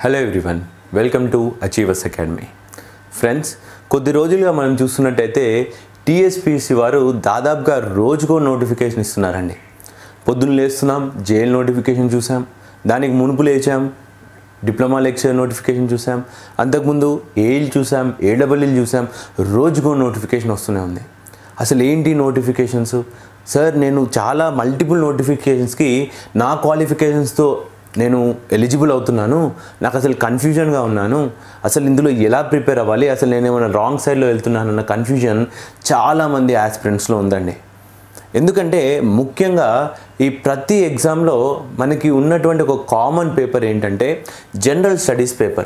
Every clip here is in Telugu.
Hello everyone welcome to Achievers Academy friends కొద్ది రోజులుగా మనం చూస్తున్నట్టయితే టీఎస్పీసీ వారు దాదాపుగా రోజుకో నోటిఫికేషన్ ఇస్తున్నారండి పొద్దున్న లేస్తున్నాం జైల్ నోటిఫికేషన్ చూసాం దానికి మునుపు లేచాం డిప్లొమా లెక్చర్ నోటిఫికేషన్ చూసాం అంతకుముందు ఏఈల్ చూసాం ఏడబ్ల్యూలు చూసాం రోజుకో నోటిఫికేషన్ వస్తూనే ఉంది అసలు ఏంటి నోటిఫికేషన్స్ సార్ నేను చాలా మల్టిపుల్ నోటిఫికేషన్స్కి నా క్వాలిఫికేషన్స్తో నేను ఎలిజిబుల్ అవుతున్నాను నాకు అసలు కన్ఫ్యూజన్గా ఉన్నాను అసలు ఇందులో ఎలా ప్రిపేర్ అవ్వాలి అసలు నేను ఏమైనా రాంగ్ సైడ్లో వెళ్తున్నానన్న కన్ఫ్యూజన్ చాలామంది ఆస్పిరెంట్స్లో ఉందండి ఎందుకంటే ముఖ్యంగా ఈ ప్రతి ఎగ్జామ్లో మనకి ఉన్నటువంటి ఒక కామన్ పేపర్ ఏంటంటే general studies paper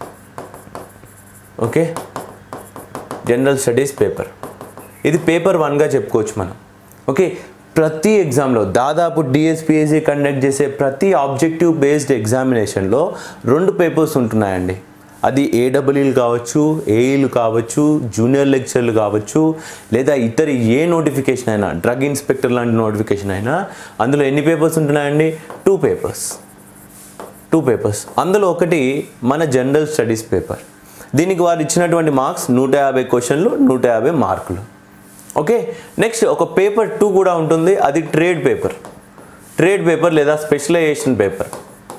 okay general studies paper ఇది పేపర్ వన్గా చెప్పుకోవచ్చు మనం ఓకే ప్రతి ఎగ్జామ్లో దాదాపు డిఎస్పిఎస్సి కండక్ట్ చేసే ప్రతి ఆబ్జెక్టివ్ బేస్డ్ ఎగ్జామినేషన్లో రెండు పేపర్స్ ఉంటున్నాయండి అది ఏడబ్ల్యూలు కావచ్చు ఏఈలు కావచ్చు జూనియర్ లెక్చర్లు కావచ్చు లేదా ఇతర ఏ నోటిఫికేషన్ అయినా డ్రగ్ ఇన్స్పెక్టర్ లాంటి నోటిఫికేషన్ అయినా అందులో ఎన్ని పేపర్స్ ఉంటున్నాయండి టూ పేపర్స్ టూ పేపర్స్ అందులో ఒకటి మన జనరల్ స్టడీస్ పేపర్ దీనికి వారు ఇచ్చినటువంటి మార్క్స్ నూట యాభై క్వశ్చన్లు నూట యాభై మార్కులు ఓకే నెక్స్ట్ ఒక పేపర్ టూ కూడా ఉంటుంది అది ట్రేడ్ పేపర్ ట్రేడ్ పేపర్ లేదా specialization paper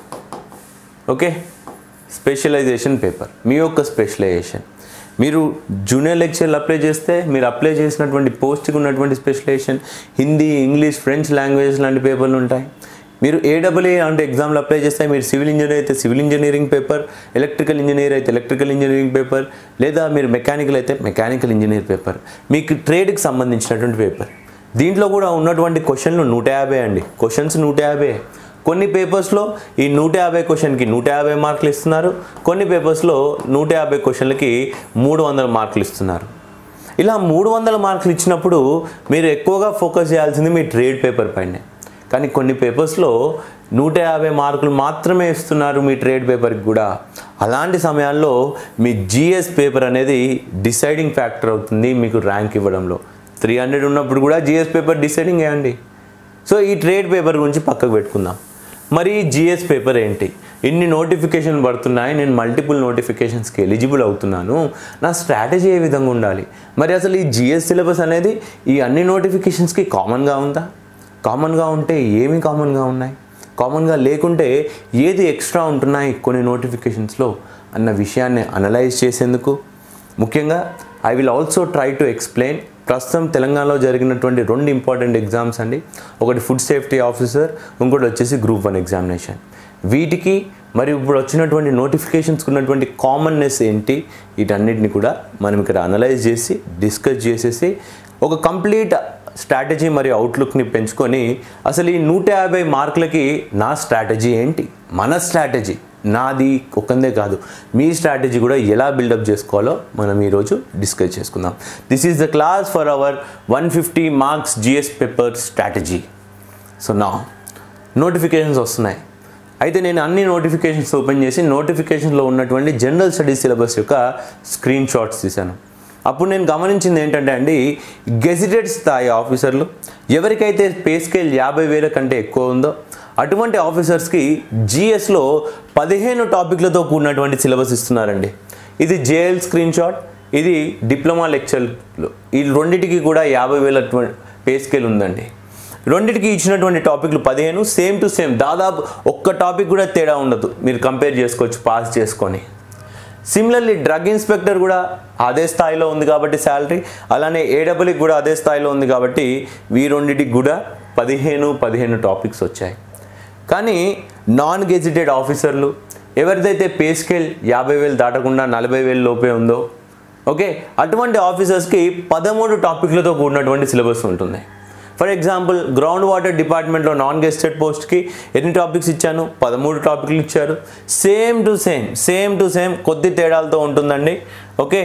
okay specialization paper మీ యొక్క స్పెషలైజేషన్ మీరు జూనియర్ లెక్చర్లు అప్లై చేస్తే మీరు అప్లై చేసినటువంటి పోస్ట్కి ఉన్నటువంటి specialization Hindi English French language లాంటి పేపర్లు ఉంటాయి మీరు ఏడబ్ల్యూ అంటే ఎగ్జామ్లు అప్లై చేస్తే మీరు సివిల్ ఇంజనీర్ అయితే civil engineering paper electrical engineer అయితే ఎలక్ట్రికల్ ఇంజనీరింగ్ పేపర్ లేదా మీరు మెకానికల్ అయితే మెకానికల్ ఇంజనీర్ పేపర్ మీకు ట్రేడ్కి సంబంధించినటువంటి పేపర్ దీంట్లో కూడా ఉన్నటువంటి క్వశ్చన్లు నూట యాభై అండి క్వశ్చన్స్ నూట యాభై కొన్ని పేపర్స్లో ఈ నూట యాభై క్వశ్చన్కి నూట యాభై మార్కులు ఇస్తున్నారు కొన్ని పేపర్స్లో నూట యాభై క్వశ్చన్లకి మూడు వందల మార్కులు ఇస్తున్నారు ఇలా మూడు వందల మార్కులు ఇచ్చినప్పుడు మీరు ఎక్కువగా ఫోకస్ చేయాల్సింది మీ ట్రేడ్ పేపర్ పైనే కానీ కొన్ని పేపర్స్లో నూట యాభై మార్కులు మాత్రమే ఇస్తున్నారు మీ ట్రేడ్ పేపర్కి కూడా అలాంటి సమయాల్లో మీ జిఎస్ పేపర్ అనేది డిసైడింగ్ ఫ్యాక్టర్ అవుతుంది మీకు ర్యాంక్ ఇవ్వడంలో త్రీ హండ్రెడ్ ఉన్నప్పుడు కూడా జిఎస్ పేపర్ డిసైడింగ్ అండి సో ఈ ట్రేడ్ పేపర్ గురించి పక్కకు పెట్టుకుందాం మరి జిఎస్ పేపర్ ఏంటి ఇన్ని నోటిఫికేషన్ పడుతున్నాయి నేను మల్టిపుల్ నోటిఫికేషన్స్కి ఎలిజిబుల్ అవుతున్నాను నా స్ట్రాటజీ ఏ విధంగా ఉండాలి మరి అసలు ఈ జిఎస్ సిలబస్ అనేది ఈ అన్ని నోటిఫికేషన్స్కి కామన్గా ఉందా కామన్గా ఉంటే ఏమి కామన్గా ఉన్నాయి కామన్గా లేకుంటే ఏది ఎక్స్ట్రా ఉంటున్నాయి కొన్ని నోటిఫికేషన్స్లో అన్న విషయాన్ని అనలైజ్ చేసేందుకు ముఖ్యంగా I will also try to explain ప్రస్తుతం తెలంగాణలో జరిగినటువంటి రెండు ఇంపార్టెంట్ ఎగ్జామ్స్ అండి ఒకటి ఫుడ్ సేఫ్టీ ఆఫీసర్ ఇంకోటి వచ్చేసి గ్రూప్ వన్ ఎగ్జామినేషన్ వీటికి మరి ఇప్పుడు వచ్చినటువంటి నోటిఫికేషన్స్కి ఉన్నటువంటి కామన్నెస్ ఏంటి వీటన్నిటిని కూడా మనం ఇక్కడ అనలైజ్ చేసి డిస్కస్ చేసేసి ఒక కంప్లీట్ స్ట్రాటజీ మరియు అవుట్లుక్ని పెంచుకొని అసలు ఈ నూట యాభై మార్కులకి నా స్ట్రాటజీ ఏంటి మన స్ట్రాటజీ నాది ఒకందే కాదు మీ స్ట్రాటజీ కూడా ఎలా బిల్డప్ చేసుకోవాలో మనం ఈరోజు డిస్కస్ చేసుకుందాం this is the class for our one fifty marks GS paper strategy so నా నోటిఫికేషన్స్ వస్తున్నాయి అయితే నేను అన్ని నోటిఫికేషన్స్ ఓపెన్ చేసి నోటిఫికేషన్లో ఉన్నటువంటి జనరల్ స్టడీస్ సిలబస్ యొక్క స్క్రీన్ షాట్స్ తీశాను అప్పుడు నేను గమనించింది ఏంటంటే అండి గెజిటెడ్ స్థాయి ఆఫీసర్లు ఎవరికైతే పే స్కేల్ యాభై వేల కంటే ఎక్కువ ఉందో అటువంటి ఆఫీసర్స్కి జిఎస్లో పదిహేను టాపిక్లతో కూడినటువంటి సిలబస్ ఇస్తున్నారండి ఇది జేఎల్ స్క్రీన్ షాట్ ఇది డిప్లొమా లెక్చర్లు ఈ రెండింటికి కూడా యాభై వేల పే స్కేల్ ఉందండి రెండింటికి ఇచ్చినటువంటి టాపిక్లు పదిహేను సేమ్ టు సేమ్ దాదాపు ఒక్క టాపిక్ కూడా తేడా ఉండదు మీరు కంపేర్ చేసుకోవచ్చు పాస్ చేసుకొని సిమిలర్లీ డ్రగ్ ఇన్స్పెక్టర్ కూడా అదే స్థాయిలో ఉంది కాబట్టి శాలరీ అలానే ఏడబ్ల్యూకి కూడా అదే స్థాయిలో ఉంది కాబట్టి వీ రెండింటికి కూడా పదిహేను పదిహేను టాపిక్స్ వచ్చాయి కానీ నాన్ గెజిటెడ్ ఆఫీసర్లు ఎవరిదైతే పే స్కేల్ యాభై వేలు దాటకుండా నలభై వేలు లోపే ఉందో ఓకే అటువంటి ఆఫీసర్స్కి పదమూడు టాపిక్లతో కూడినటువంటి సిలబస్ ఉంటుంది ఫర్ ఎగ్జాంపుల్ గ్రౌండ్ వాటర్ డిపార్ట్మెంట్లో నాన్ గెస్టెడ్ పోస్ట్కి ఎన్ని టాపిక్స్ ఇచ్చాను పదమూడు టాపిక్లు ఇచ్చారు same to same same to same కొద్ది తేడాలతో ఉంటుందండి ఓకే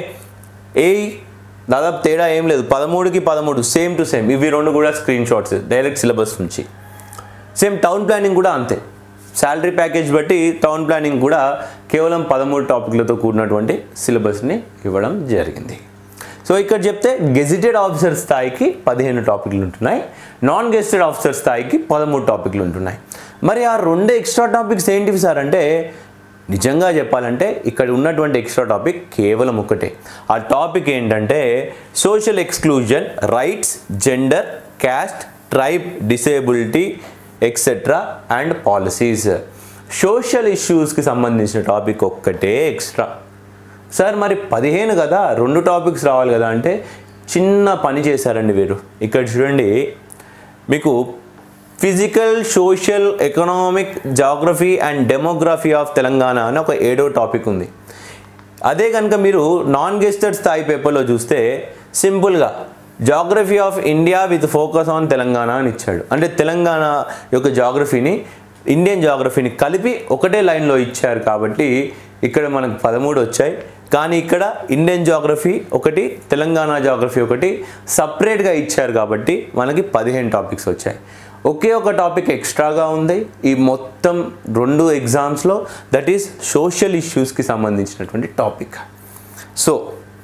ఏ దాదాపు తేడా ఏం లేదు పదమూడుకి పదమూడు సేమ్ టు సేమ్ ఇవి రెండు కూడా స్క్రీన్ షాట్స్ డైరెక్ట్ సిలబస్ నుంచి సేమ్ టౌన్ ప్లానింగ్ కూడా అంతే శాలరీ ప్యాకేజ్ బట్టి టౌన్ ప్లానింగ్ కూడా కేవలం పదమూడు టాపిక్లతో కూడినటువంటి సిలబస్ని ఇవ్వడం జరిగింది సో ఇక్కడ చెప్తే గెజిటెడ్ ఆఫీసర్ స్థాయికి పదిహేను టాపిక్లు ఉంటున్నాయి నాన్ గెజిటెడ్ ఆఫీసర్ స్థాయికి పదమూడు టాపిక్లు ఉంటున్నాయి మరి ఆ రెండు ఎక్స్ట్రా టాపిక్స్ ఏంటివి సార్ అంటే నిజంగా చెప్పాలంటే ఇక్కడ ఉన్నటువంటి ఎక్స్ట్రా టాపిక్ కేవలం ఒకటే ఆ టాపిక్ ఏంటంటే social exclusion rights gender caste tribe disability etcetera and policies social ఇష్యూస్కి సంబంధించిన టాపిక్ ఒక్కటే ఎక్స్ట్రా సార్ మరి పదిహేను కదా రెండు టాపిక్స్ రావాలి కదా అంటే చిన్న పని చేశారండి వీరు ఇక్కడ చూడండి మీకు physical social economic geography and demography of Telangana అని ఒక ఏడో టాపిక్ ఉంది అదే కనుక మీరు నాన్ గెస్టెడ్ స్థాయి పేపర్లో చూస్తే సింపుల్గా geography of India with focus on Telangana అని ఇచ్చాడు అంటే తెలంగాణ యొక్క జాగ్రఫీని ఇండియన్ జాగ్రఫీని కలిపి ఒకటే లైన్లో ఇచ్చారు కాబట్టి ఇక్కడ మనకు పదమూడు వచ్చాయి కానీ ఇక్కడ ఇండియన్ జాగ్రఫీ ఒకటి తెలంగాణ జాగ్రఫీ ఒకటి సపరేట్గా ఇచ్చారు కాబట్టి మనకి పదిహేను టాపిక్స్ వచ్చాయి ఒకే ఒక టాపిక్ ఎక్స్ట్రాగా ఉంది ఈ మొత్తం రెండు ఎగ్జామ్స్లో దట్ ఈస్ సోషల్ ఇష్యూస్కి సంబంధించినటువంటి టాపిక్ సో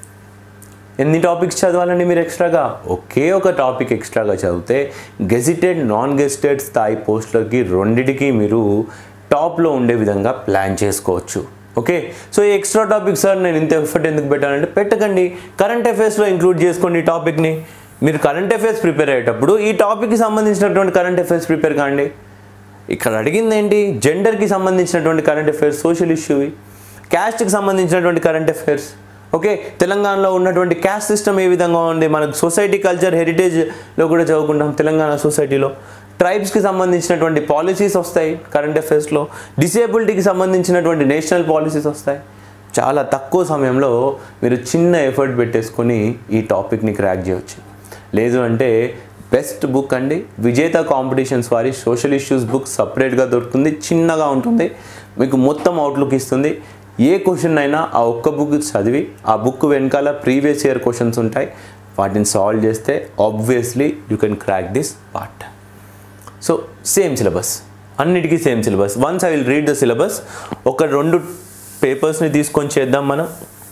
ఎన్ని టాపిక్స్ చదవాలండి మీరు ఎక్స్ట్రాగా ఒకే ఒక టాపిక్ ఎక్స్ట్రాగా చదివితే గెజిటెడ్ నాన్ గెజిటెడ్ స్థాయి పోస్టులకి రెండిటికి మీరు టాప్లో ఉండే విధంగా ప్లాన్ చేసుకోవచ్చు ఓకే సో ఈ ఎక్స్ట్రా టాపిక్ సార్ నేను ఇంత ఎఫర్ట్ ఎందుకు పెట్టానంటే పెట్టకండి కరెంట్ అఫైర్స్లో ఇంక్లూడ్ చేసుకోండి ఈ టాపిక్ని మీరు కరెంట్ అఫైర్స్ ప్రిపేర్ అయ్యేటప్పుడు ఈ టాపిక్కి సంబంధించినటువంటి కరెంట్ అఫైర్స్ ప్రిపేర్ కాండి ఇక్కడ అడిగింది ఏంటి జెండర్కి సంబంధించినటువంటి కరెంట్ అఫైర్స్ సోషల్ ఇష్యూవి క్యాస్ట్కి సంబంధించినటువంటి కరెంట్ అఫైర్స్ ఓకే తెలంగాణలో ఉన్నటువంటి క్యాస్ట్ సిస్టమ్ ఏ విధంగా ఉంది మనకు సొసైటీ కల్చర్ హెరిటేజ్లో కూడా చదువుకుంటాం తెలంగాణ సొసైటీలో ట్రైబ్స్కి సంబంధించినటువంటి పాలసీస్ వస్తాయి కరెంట్ అఫైర్స్లో డిసేబిలిటీకి సంబంధించినటువంటి నేషనల్ పాలసీస్ వస్తాయి చాలా తక్కువ సమయంలో మీరు చిన్న ఎఫర్ట్ పెట్టేసుకొని ఈ టాపిక్ని క్రాక్ చేయవచ్చు లేదు అంటే బెస్ట్ బుక్ అండి విజేత కాంపిటీషన్స్ వారి సోషల్ ఇష్యూస్ బుక్ సపరేట్గా దొరుకుతుంది చిన్నగా ఉంటుంది మీకు మొత్తం అవుట్లుక్ ఇస్తుంది ఏ క్వశ్చన్ అయినా ఆ ఒక్క బుక్ చదివి ఆ బుక్ వెనకాల ప్రీవియస్ ఇయర్ క్వశ్చన్స్ ఉంటాయి వాటిని సాల్వ్ చేస్తే obviously you can crack this part so same syllabus అన్నిటికీ same syllabus once I will read the syllabus ఒక రెండు పేపర్స్ని తీసుకొని చేద్దాం మనం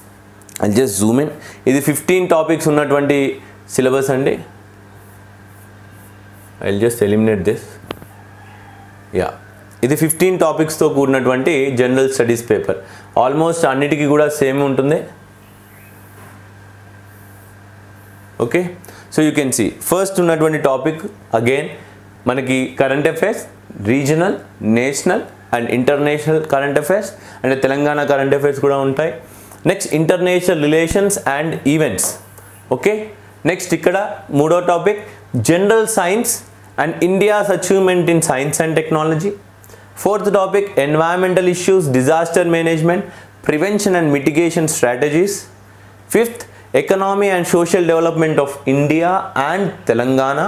ఐ జస్ట్ జూమ్ ఇన్ ఇది ఫిఫ్టీన్ టాపిక్స్ ఉన్నటువంటి సిలబస్ అండి I just eliminate this yeah ఇది ఫిఫ్టీన్ టాపిక్స్తో కూడినటువంటి జనరల్ స్టడీస్ పేపర్ ఆల్మోస్ట్ అన్నిటికీ కూడా సేమ్ ఉంటుంది okay so you can see first ఉన్నటువంటి టాపిక్ అగైన్ మనకి current affairs regional national and international current affairs and Telangana current affairs కూడా ఉంటాయి next international relations and events okay next ఇక్కడ మూడో topic general science and India's achievement in science and technology fourth topic environmental issues disaster management prevention and mitigation strategies fifth economy and social development of India and Telangana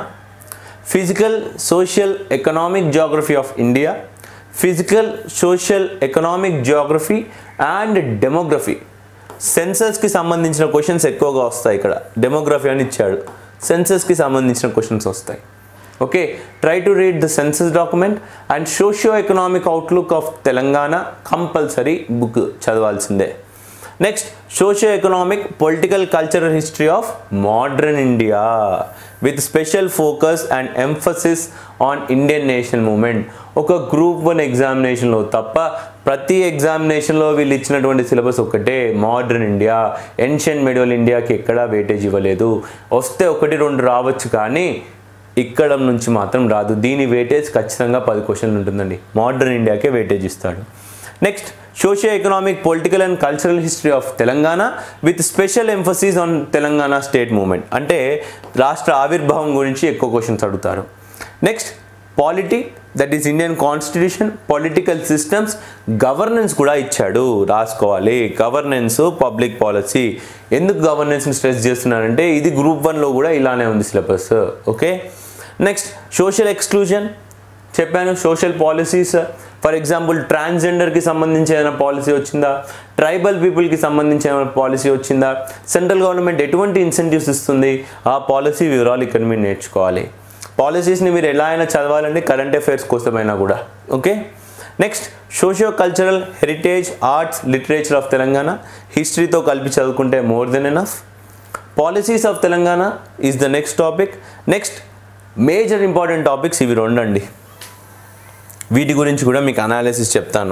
physical social economic geography of India physical social economic geography and demography సెన్సస్కి సంబంధించిన క్వశ్చన్స్ ఎక్కువగా వస్తాయి ఇక్కడ డెమోగ్రఫీ అని ఇచ్చాడు సెన్సస్కి సంబంధించిన క్వశ్చన్స్ వస్తాయి okay try to read the census document and socio economic outlook of Telangana compulsory book చదవాల్సిందే next socio economic political cultural history of modern India with special focus and emphasis on Indian national movement ఒక గ్రూప్ వన్ ఎగ్జామినేషన్లో తప్ప ప్రతి ఎగ్జామినేషన్లో వీళ్ళు ఇచ్చినటువంటి సిలబస్ ఒకటే మోడర్న్ ఇండియా ఎన్షియన్ మెడివల్ ఇండియాకి ఎక్కడా వెయిటేజ్ ఇవ్వలేదు వస్తే ఒకటి రెండు రావచ్చు కానీ ఇక్కడ నుంచి మాత్రం రాదు దీని వెయిటేజ్ ఖచ్చితంగా పది క్వశ్చన్లు ఉంటుందండి మోడర్న్ ఇండియాకే వెయిటేజ్ ఇస్తాడు next socio economic political and cultural history of Telangana with special emphasis on Telangana state movement అంటే రాష్ట్ర ఆవిర్భావం గురించి ఎక్కువ క్వశ్చన్స్ అడుగుతారు next polity that is Indian constitution political systems governance కూడా ఇచ్చాడు రాసుకోవాలి గవర్నెన్స్ పబ్లిక్ పాలసీ ఎందుకు గవర్నెన్స్ని స్ట్రెస్ చేస్తున్నానంటే ఇది గ్రూప్ వన్లో కూడా ఇలానే ఉంది syllabus okay next social exclusion చెప్పాను సోషల్ పాలసీస్ ఫర్ ఎగ్జాంపుల్ ట్రాన్స్జెండర్కి సంబంధించి ఏమైనా పాలసీ వచ్చిందా ట్రైబల్ పీపుల్కి సంబంధించి ఏమైనా పాలసీ వచ్చిందా సెంట్రల్ గవర్నమెంట్ ఎటువంటి ఇన్సెంటివ్స్ ఇస్తుంది ఆ పాలసీ వివరాలు ఇక్కడ మీరు నేర్చుకోవాలి పాలసీస్ని మీరు ఎలా అయినా చదవాలండి కరెంట్ అఫైర్స్ కోసమైనా కూడా okay next socio cultural heritage arts literature of Telangana హిస్టరీతో కలిపి చదువుకుంటే more than enough policies of Telangana is the next topic next major important topics ఇవి రెండండి వీటి గురించి కూడా మీకు అనాలిసిస్ చెప్తాను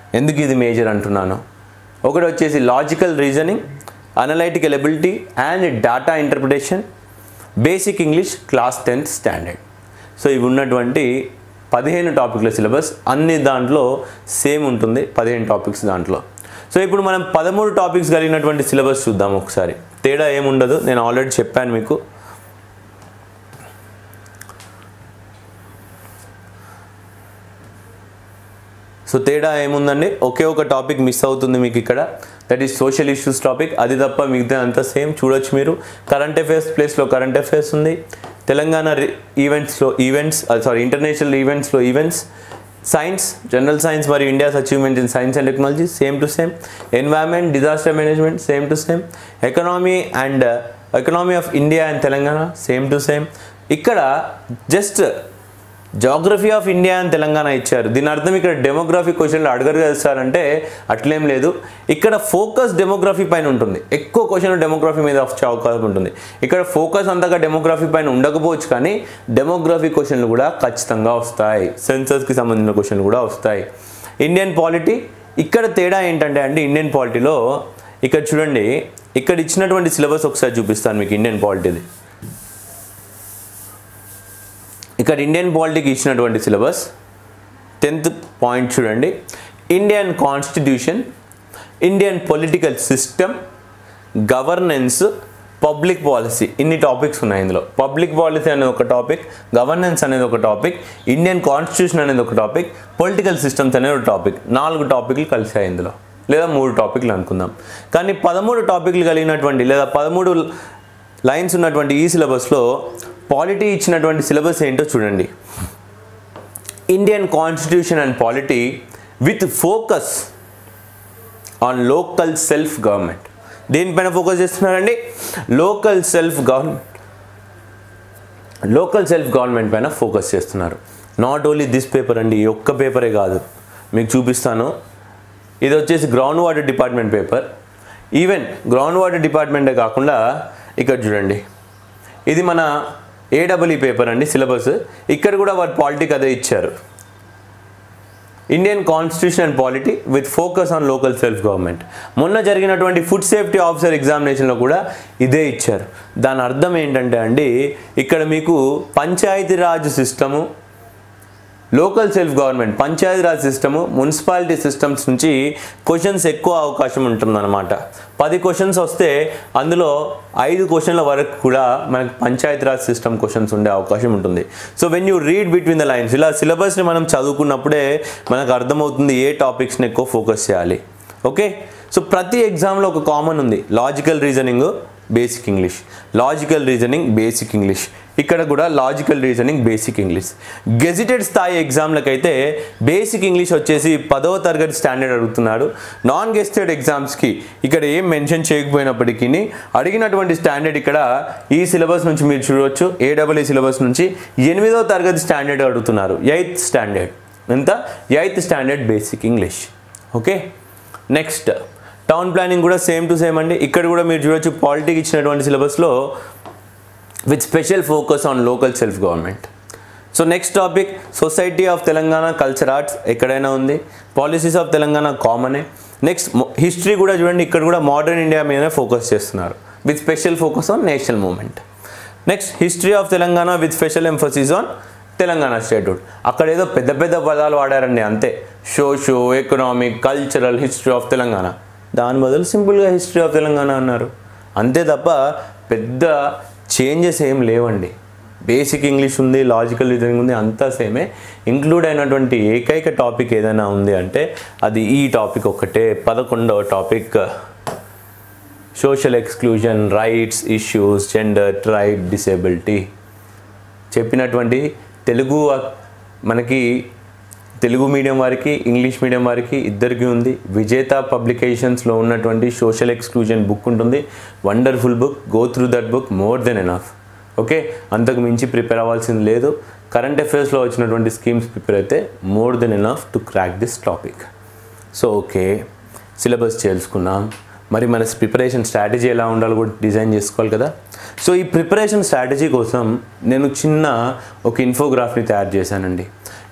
ఎందుకు ఇది మేజర్ అంటున్నాను ఒకటి వచ్చేసి logical reasoning analytical ability and data interpretation basic English class tenth standard so ఇవి ఉన్నటువంటి పదిహేను టాపిక్ల సిలబస్ అన్ని దాంట్లో సేమ్ ఉంటుంది పదిహేను టాపిక్స్ దాంట్లో సో ఇప్పుడు మనం పదమూడు టాపిక్స్ కలిగినటువంటి సిలబస్ చూద్దాం ఒకసారి తేడా ఏముండదు నేను ఆల్రెడీ చెప్పాను మీకు సో తేడా ఏముందండి ఒకే ఒక టాపిక్ మిస్ అవుతుంది మీకు ఇక్కడ that is social issues topic అది తప్ప మిగతా అంతా సేమ్ చూడొచ్చు మీరు కరెంట్ అఫైర్స్ ప్లేస్లో కరెంట్ అఫైర్స్ ఉంది తెలంగాణ ఈవెంట్స్లో ఈవెంట్స్ సారీ ఇంటర్నేషనల్ ఈవెంట్స్లో ఈవెంట్స్ సైన్స్ జనరల్ సైన్స్ మరియు India's achievement in science and technology same to same environment disaster management same to same economy and economy of India and Telangana same to same ఇక్కడ జస్ట్ జాగ్రఫీ ఆఫ్ ఇండియా అని తెలంగాణ ఇచ్చారు దీని అర్థం ఇక్కడ డెమోగ్రఫీ క్వశ్చన్లు అడగరు కదా సార్ అంటే అట్లేం లేదు ఇక్కడ ఫోకస్ డెమోగ్రఫీ పైన ఉంటుంది ఎక్కువ క్వశ్చన్ డెమోగ్రఫీ మీద వచ్చే అవకాశం ఉంటుంది ఇక్కడ ఫోకస్ అంతగా డెమోగ్రఫీ పైన ఉండకపోవచ్చు కానీ డెమోగ్రఫీ క్వశ్చన్లు కూడా ఖచ్చితంగా వస్తాయి సెన్సర్స్కి సంబంధించిన క్వశ్చన్లు కూడా వస్తాయి ఇండియన్ పాలిటీ ఇక్కడ తేడా ఏంటంటే అంటే ఇండియన్ పాలిటీలో ఇక్కడ చూడండి ఇక్కడ ఇచ్చినటువంటి సిలబస్ ఒకసారి చూపిస్తాను మీకు ఇండియన్ పాలిటీది ఇక్కడ ఇండియన్ పాలిటీకి ఇచ్చినటువంటి సిలబస్ టెన్త్ పాయింట్ చూడండి Indian constitution Indian political system governance public policy ఇన్ని టాపిక్స్ ఉన్నాయి ఇందులో పబ్లిక్ పాలసీ అనేది ఒక టాపిక్ గవర్నెన్స్ అనేది ఒక టాపిక్ ఇండియన్ కాన్స్టిట్యూషన్ అనేది ఒక టాపిక్ పొలిటికల్ సిస్టమ్స్ అనేది ఒక టాపిక్ నాలుగు టాపిక్లు కలిసాయి ఇందులో లేదా మూడు టాపిక్లు అనుకుందాం కానీ పదమూడు టాపిక్లు కలిగినటువంటి లేదా పదమూడు లైన్స్ ఉన్నటువంటి ఈ సిలబస్లో పాలిటీ ఇచ్చినటువంటి సిలబస్ ఏంటో చూడండి Indian constitution and polity with focus on local self government దేనిపైన ఫోకస్ చేస్తున్నారండి local self government local self government పైన ఫోకస్ చేస్తున్నారు నాట్ ఓన్లీ దిస్ పేపర్ అండి ఈ ఒక్క పేపరే కాదు మీకు చూపిస్తాను ఇది వచ్చేసి ground water department paper even ground water డిపార్ట్మెంటే కాకుండా ఇక్కడ చూడండి ఇది మన ఏడబ్ల్యూ పేపర్ అండి సిలబస్ ఇక్కడ కూడా వారు పాలిటిక్ అదే ఇచ్చారు Indian constitution and polity with focus on local self government మొన్న జరిగినటువంటి ఫుడ్ సేఫ్టీ ఆఫీసర్ ఎగ్జామినేషన్లో కూడా ఇదే ఇచ్చారు దాని అర్థం ఏంటంటే అండి ఇక్కడ మీకు Panchayati Raj system local self government Panchayati Raj system municipality systems నుంచి క్వశ్చన్స్ ఎక్కువ అవకాశం ఉంటుందన్నమాట పది క్వశ్చన్స్ వస్తే అందులో ఐదు క్వశ్చన్ల వరకు కూడా మనకి పంచాయతీరాజ్ సిస్టమ్ క్వశ్చన్స్ ఉండే అవకాశం ఉంటుంది so when you read between the lines ఇలా సిలబస్ని మనం చదువుకున్నప్పుడే మనకు అర్థమవుతుంది ఏ టాపిక్స్ని ఎక్కువ ఫోకస్ చేయాలి ఓకే సో ప్రతి ఎగ్జామ్లో ఒక కామన్ ఉంది logical reasoning basic English logical reasoning basic English ఇక్కడ కూడా logical reasoning basic English gazetted స్థాయి ఎగ్జామ్లకైతే బేసిక్ ఇంగ్లీష్ వచ్చేసి పదవ తరగతి స్టాండర్డ్ అడుగుతున్నాడు నాన్ గెస్టెడ్ ఎగ్జామ్స్కి ఇక్కడ ఏం మెన్షన్ చేయకపోయినప్పటికీ అడిగినటువంటి స్టాండర్డ్ ఇక్కడ ఈ సిలబస్ నుంచి మీరు చూడవచ్చు ఏడబ్ల్యూ సిలబస్ నుంచి ఎనిమిదవ తరగతి స్టాండర్డ్ అడుగుతున్నారు ఎయిత్ స్టాండర్డ్ ఎంత eighth standard basic English okay next town planning కూడా సేమ్ టు సేమ్ అండి ఇక్కడ కూడా మీరు చూడొచ్చు పాలిటిక్ ఇచ్చినటువంటి సిలబస్లో with special focus on local self government so next topic society of Telangana culture arts ఎక్కడైనా ఉంది పాలసీస్ ఆఫ్ తెలంగాణ కామనే నెక్స్ట్ హిస్టరీ కూడా చూడండి ఇక్కడ కూడా మోడర్న్ ఇండియా మీదనే ఫోకస్ చేస్తున్నారు with special focus on national movement next history of Telangana with special emphasis on Telangana statehood అక్కడ ఏదో పెద్ద పెద్ద పదాలు వాడారండి అంతే socio economic cultural history of Telangana దాని బదులు సింపుల్గా హిస్టరీ ఆఫ్ తెలంగాణ అన్నారు అంతే తప్ప పెద్ద చేంజెస్ ఏం లేవండి బేసిక్ ఇంగ్లీష్ ఉంది లాజికల్ రీజనింగ్ ఉంది అంతా సేమే ఇంక్లూడ్ అయినటువంటి ఏకైక టాపిక్ ఏదైనా ఉంది అంటే అది ఈ టాపిక్ ఒకటే పదకొండవ topic social exclusion rights issues gender tribe disability చెప్పినటువంటి తెలుగు మనకి తెలుగు మీడియం వారికి ఇంగ్లీష్ మీడియం వారికి ఇద్దరికి ఉంది విజేత పబ్లికేషన్స్లో ఉన్నటువంటి సోషల్ ఎక్స్క్లూజన్ బుక్ ఉంటుంది wonderful book go through that book more than enough okay అంతకు మించి ప్రిపేర్ అవ్వాల్సింది లేదు కరెంట్ అఫైర్స్లో వచ్చినటువంటి స్కీమ్స్ ప్రిపేర్ అయితే more than enough to crack this topic so okay syllabus చేసుకున్నాం మరి మన ప్రిపరేషన్ స్ట్రాటజీ ఎలా ఉండాలో కూడా డిజైన్ చేసుకోవాలి కదా సో ఈ ప్రిపరేషన్ స్ట్రాటజీ కోసం నేను చిన్న ఒక ఇన్ఫోగ్రాఫ్ని తయారు చేశానండి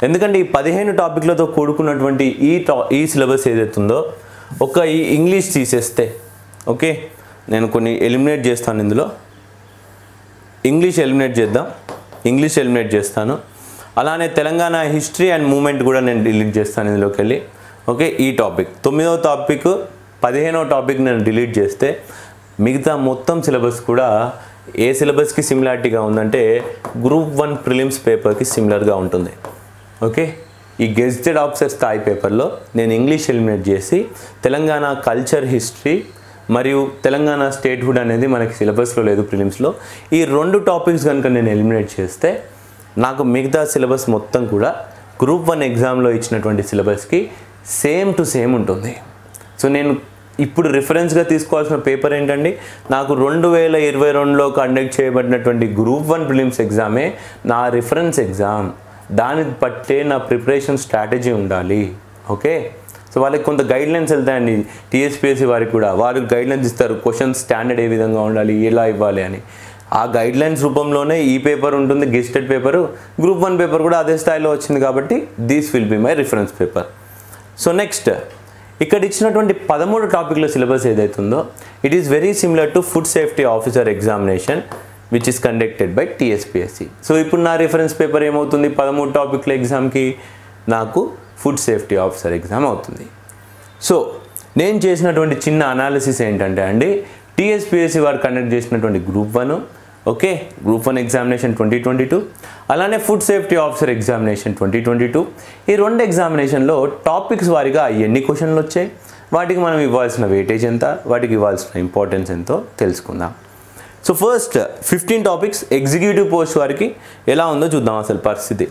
ఎందుకంటే ఈ పదిహేను టాపిక్లతో కూడుకున్నటువంటి ఈ టా ఈ సిలబస్ ఏదైతే ఉందో ఒక ఈ ఇంగ్లీష్ తీసేస్తే ఓకే నేను కొన్ని ఎలిమినేట్ చేస్తాను ఇందులో ఇంగ్లీష్ ఎలిమినేట్ చేద్దాం ఇంగ్లీష్ ఎలిమినేట్ చేస్తాను అలానే తెలంగాణ హిస్టరీ అండ్ మూమెంట్ కూడా నేను డిలీట్ చేస్తాను ఇందులోకి వెళ్ళి ఓకే ఈ టాపిక్ తొమ్మిదవ టాపిక్ పదిహేనవ టాపిక్ నేను డిలీట్ చేస్తే మిగతా మొత్తం సిలబస్ కూడా ఏ సిలబస్కి సిమిలారిటీగా ఉందంటే గ్రూప్ వన్ ప్రిలిమ్స్ పేపర్కి సిమిలర్గా ఉంటుంది ఓకే ఈ గెజిటెడ్ ఆఫీసర్ స్థాయి పేపర్లో నేను ఇంగ్లీష్ ఎలిమినేట్ చేసి తెలంగాణ కల్చర్ హిస్టరీ మరియు తెలంగాణ స్టేట్హుడ్ అనేది మనకి సిలబస్లో లేదు ప్రిలిమ్స్లో ఈ రెండు టాపిక్స్ కనుక నేను ఎలిమినేట్ చేస్తే నాకు మిగతా సిలబస్ మొత్తం కూడా గ్రూప్ వన్ ఎగ్జామ్లో ఇచ్చినటువంటి సిలబస్కి సేమ్ టు సేమ్ ఉంటుంది సో నేను ఇప్పుడు రిఫరెన్స్గా తీసుకోవాల్సిన పేపర్ ఏంటండి నాకు రెండు వేల ఇరవై రెండులో కండక్ట్ చేయబడినటువంటి గ్రూప్ వన్ ప్రిలిమ్స్ ఎగ్జామే నా రిఫరెన్స్ ఎగ్జామ్ దాన్ని బట్టే నా ప్రిపరేషన్ స్ట్రాటజీ ఉండాలి ఓకే సో వాళ్ళకి కొంత గైడ్ లైన్స్ వెళ్తాయండి టీఎస్పీఎస్సీ వారికి కూడా వారు గైడ్ లైన్స్ ఇస్తారు క్వశ్చన్ స్టాండర్డ్ ఏ విధంగా ఉండాలి ఎలా ఇవ్వాలి అని ఆ గైడ్ లైన్స్ రూపంలోనే ఈ పేపర్ ఉంటుంది gazetted paper group one paper కూడా అదే స్థాయిలో వచ్చింది కాబట్టి these will be my reference paper so next ఇక్కడ ఇచ్చినటువంటి పదమూడు టాపిక్ల సిలబస్ ఏదైతే ఉందో it is very similar to food safety officer examination which is conducted by TSPSC so ఇప్పుడు నా రిఫరెన్స్ పేపర్ ఏమవుతుంది పదమూడు టాపిక్ల ఎగ్జామ్కి నాకు ఫుడ్ సేఫ్టీ ఆఫీసర్ ఎగ్జామ్ అవుతుంది సో నేను చేసినటువంటి చిన్న అనాలిసిస్ ఏంటంటే అండి టీఎస్పిఎస్సి వారు కండక్ట్ చేసినటువంటి group one okay group one examination twenty twenty two అలానే food safety officer examination twenty twenty two ఈ రెండు ఎగ్జామినేషన్లో టాపిక్స్ వారిగా ఎన్ని క్వశ్చన్లు వచ్చాయి వాటికి మనం ఇవ్వాల్సిన వెయిటేజ్ ఎంత వాటికి ఇవ్వాల్సిన ఇంపార్టెన్స్ ఎంతో తెలుసుకుందాం so first fifteen topics executive post వారికి ఎలా ఉందో చూద్దాం అసలు పరిస్థితి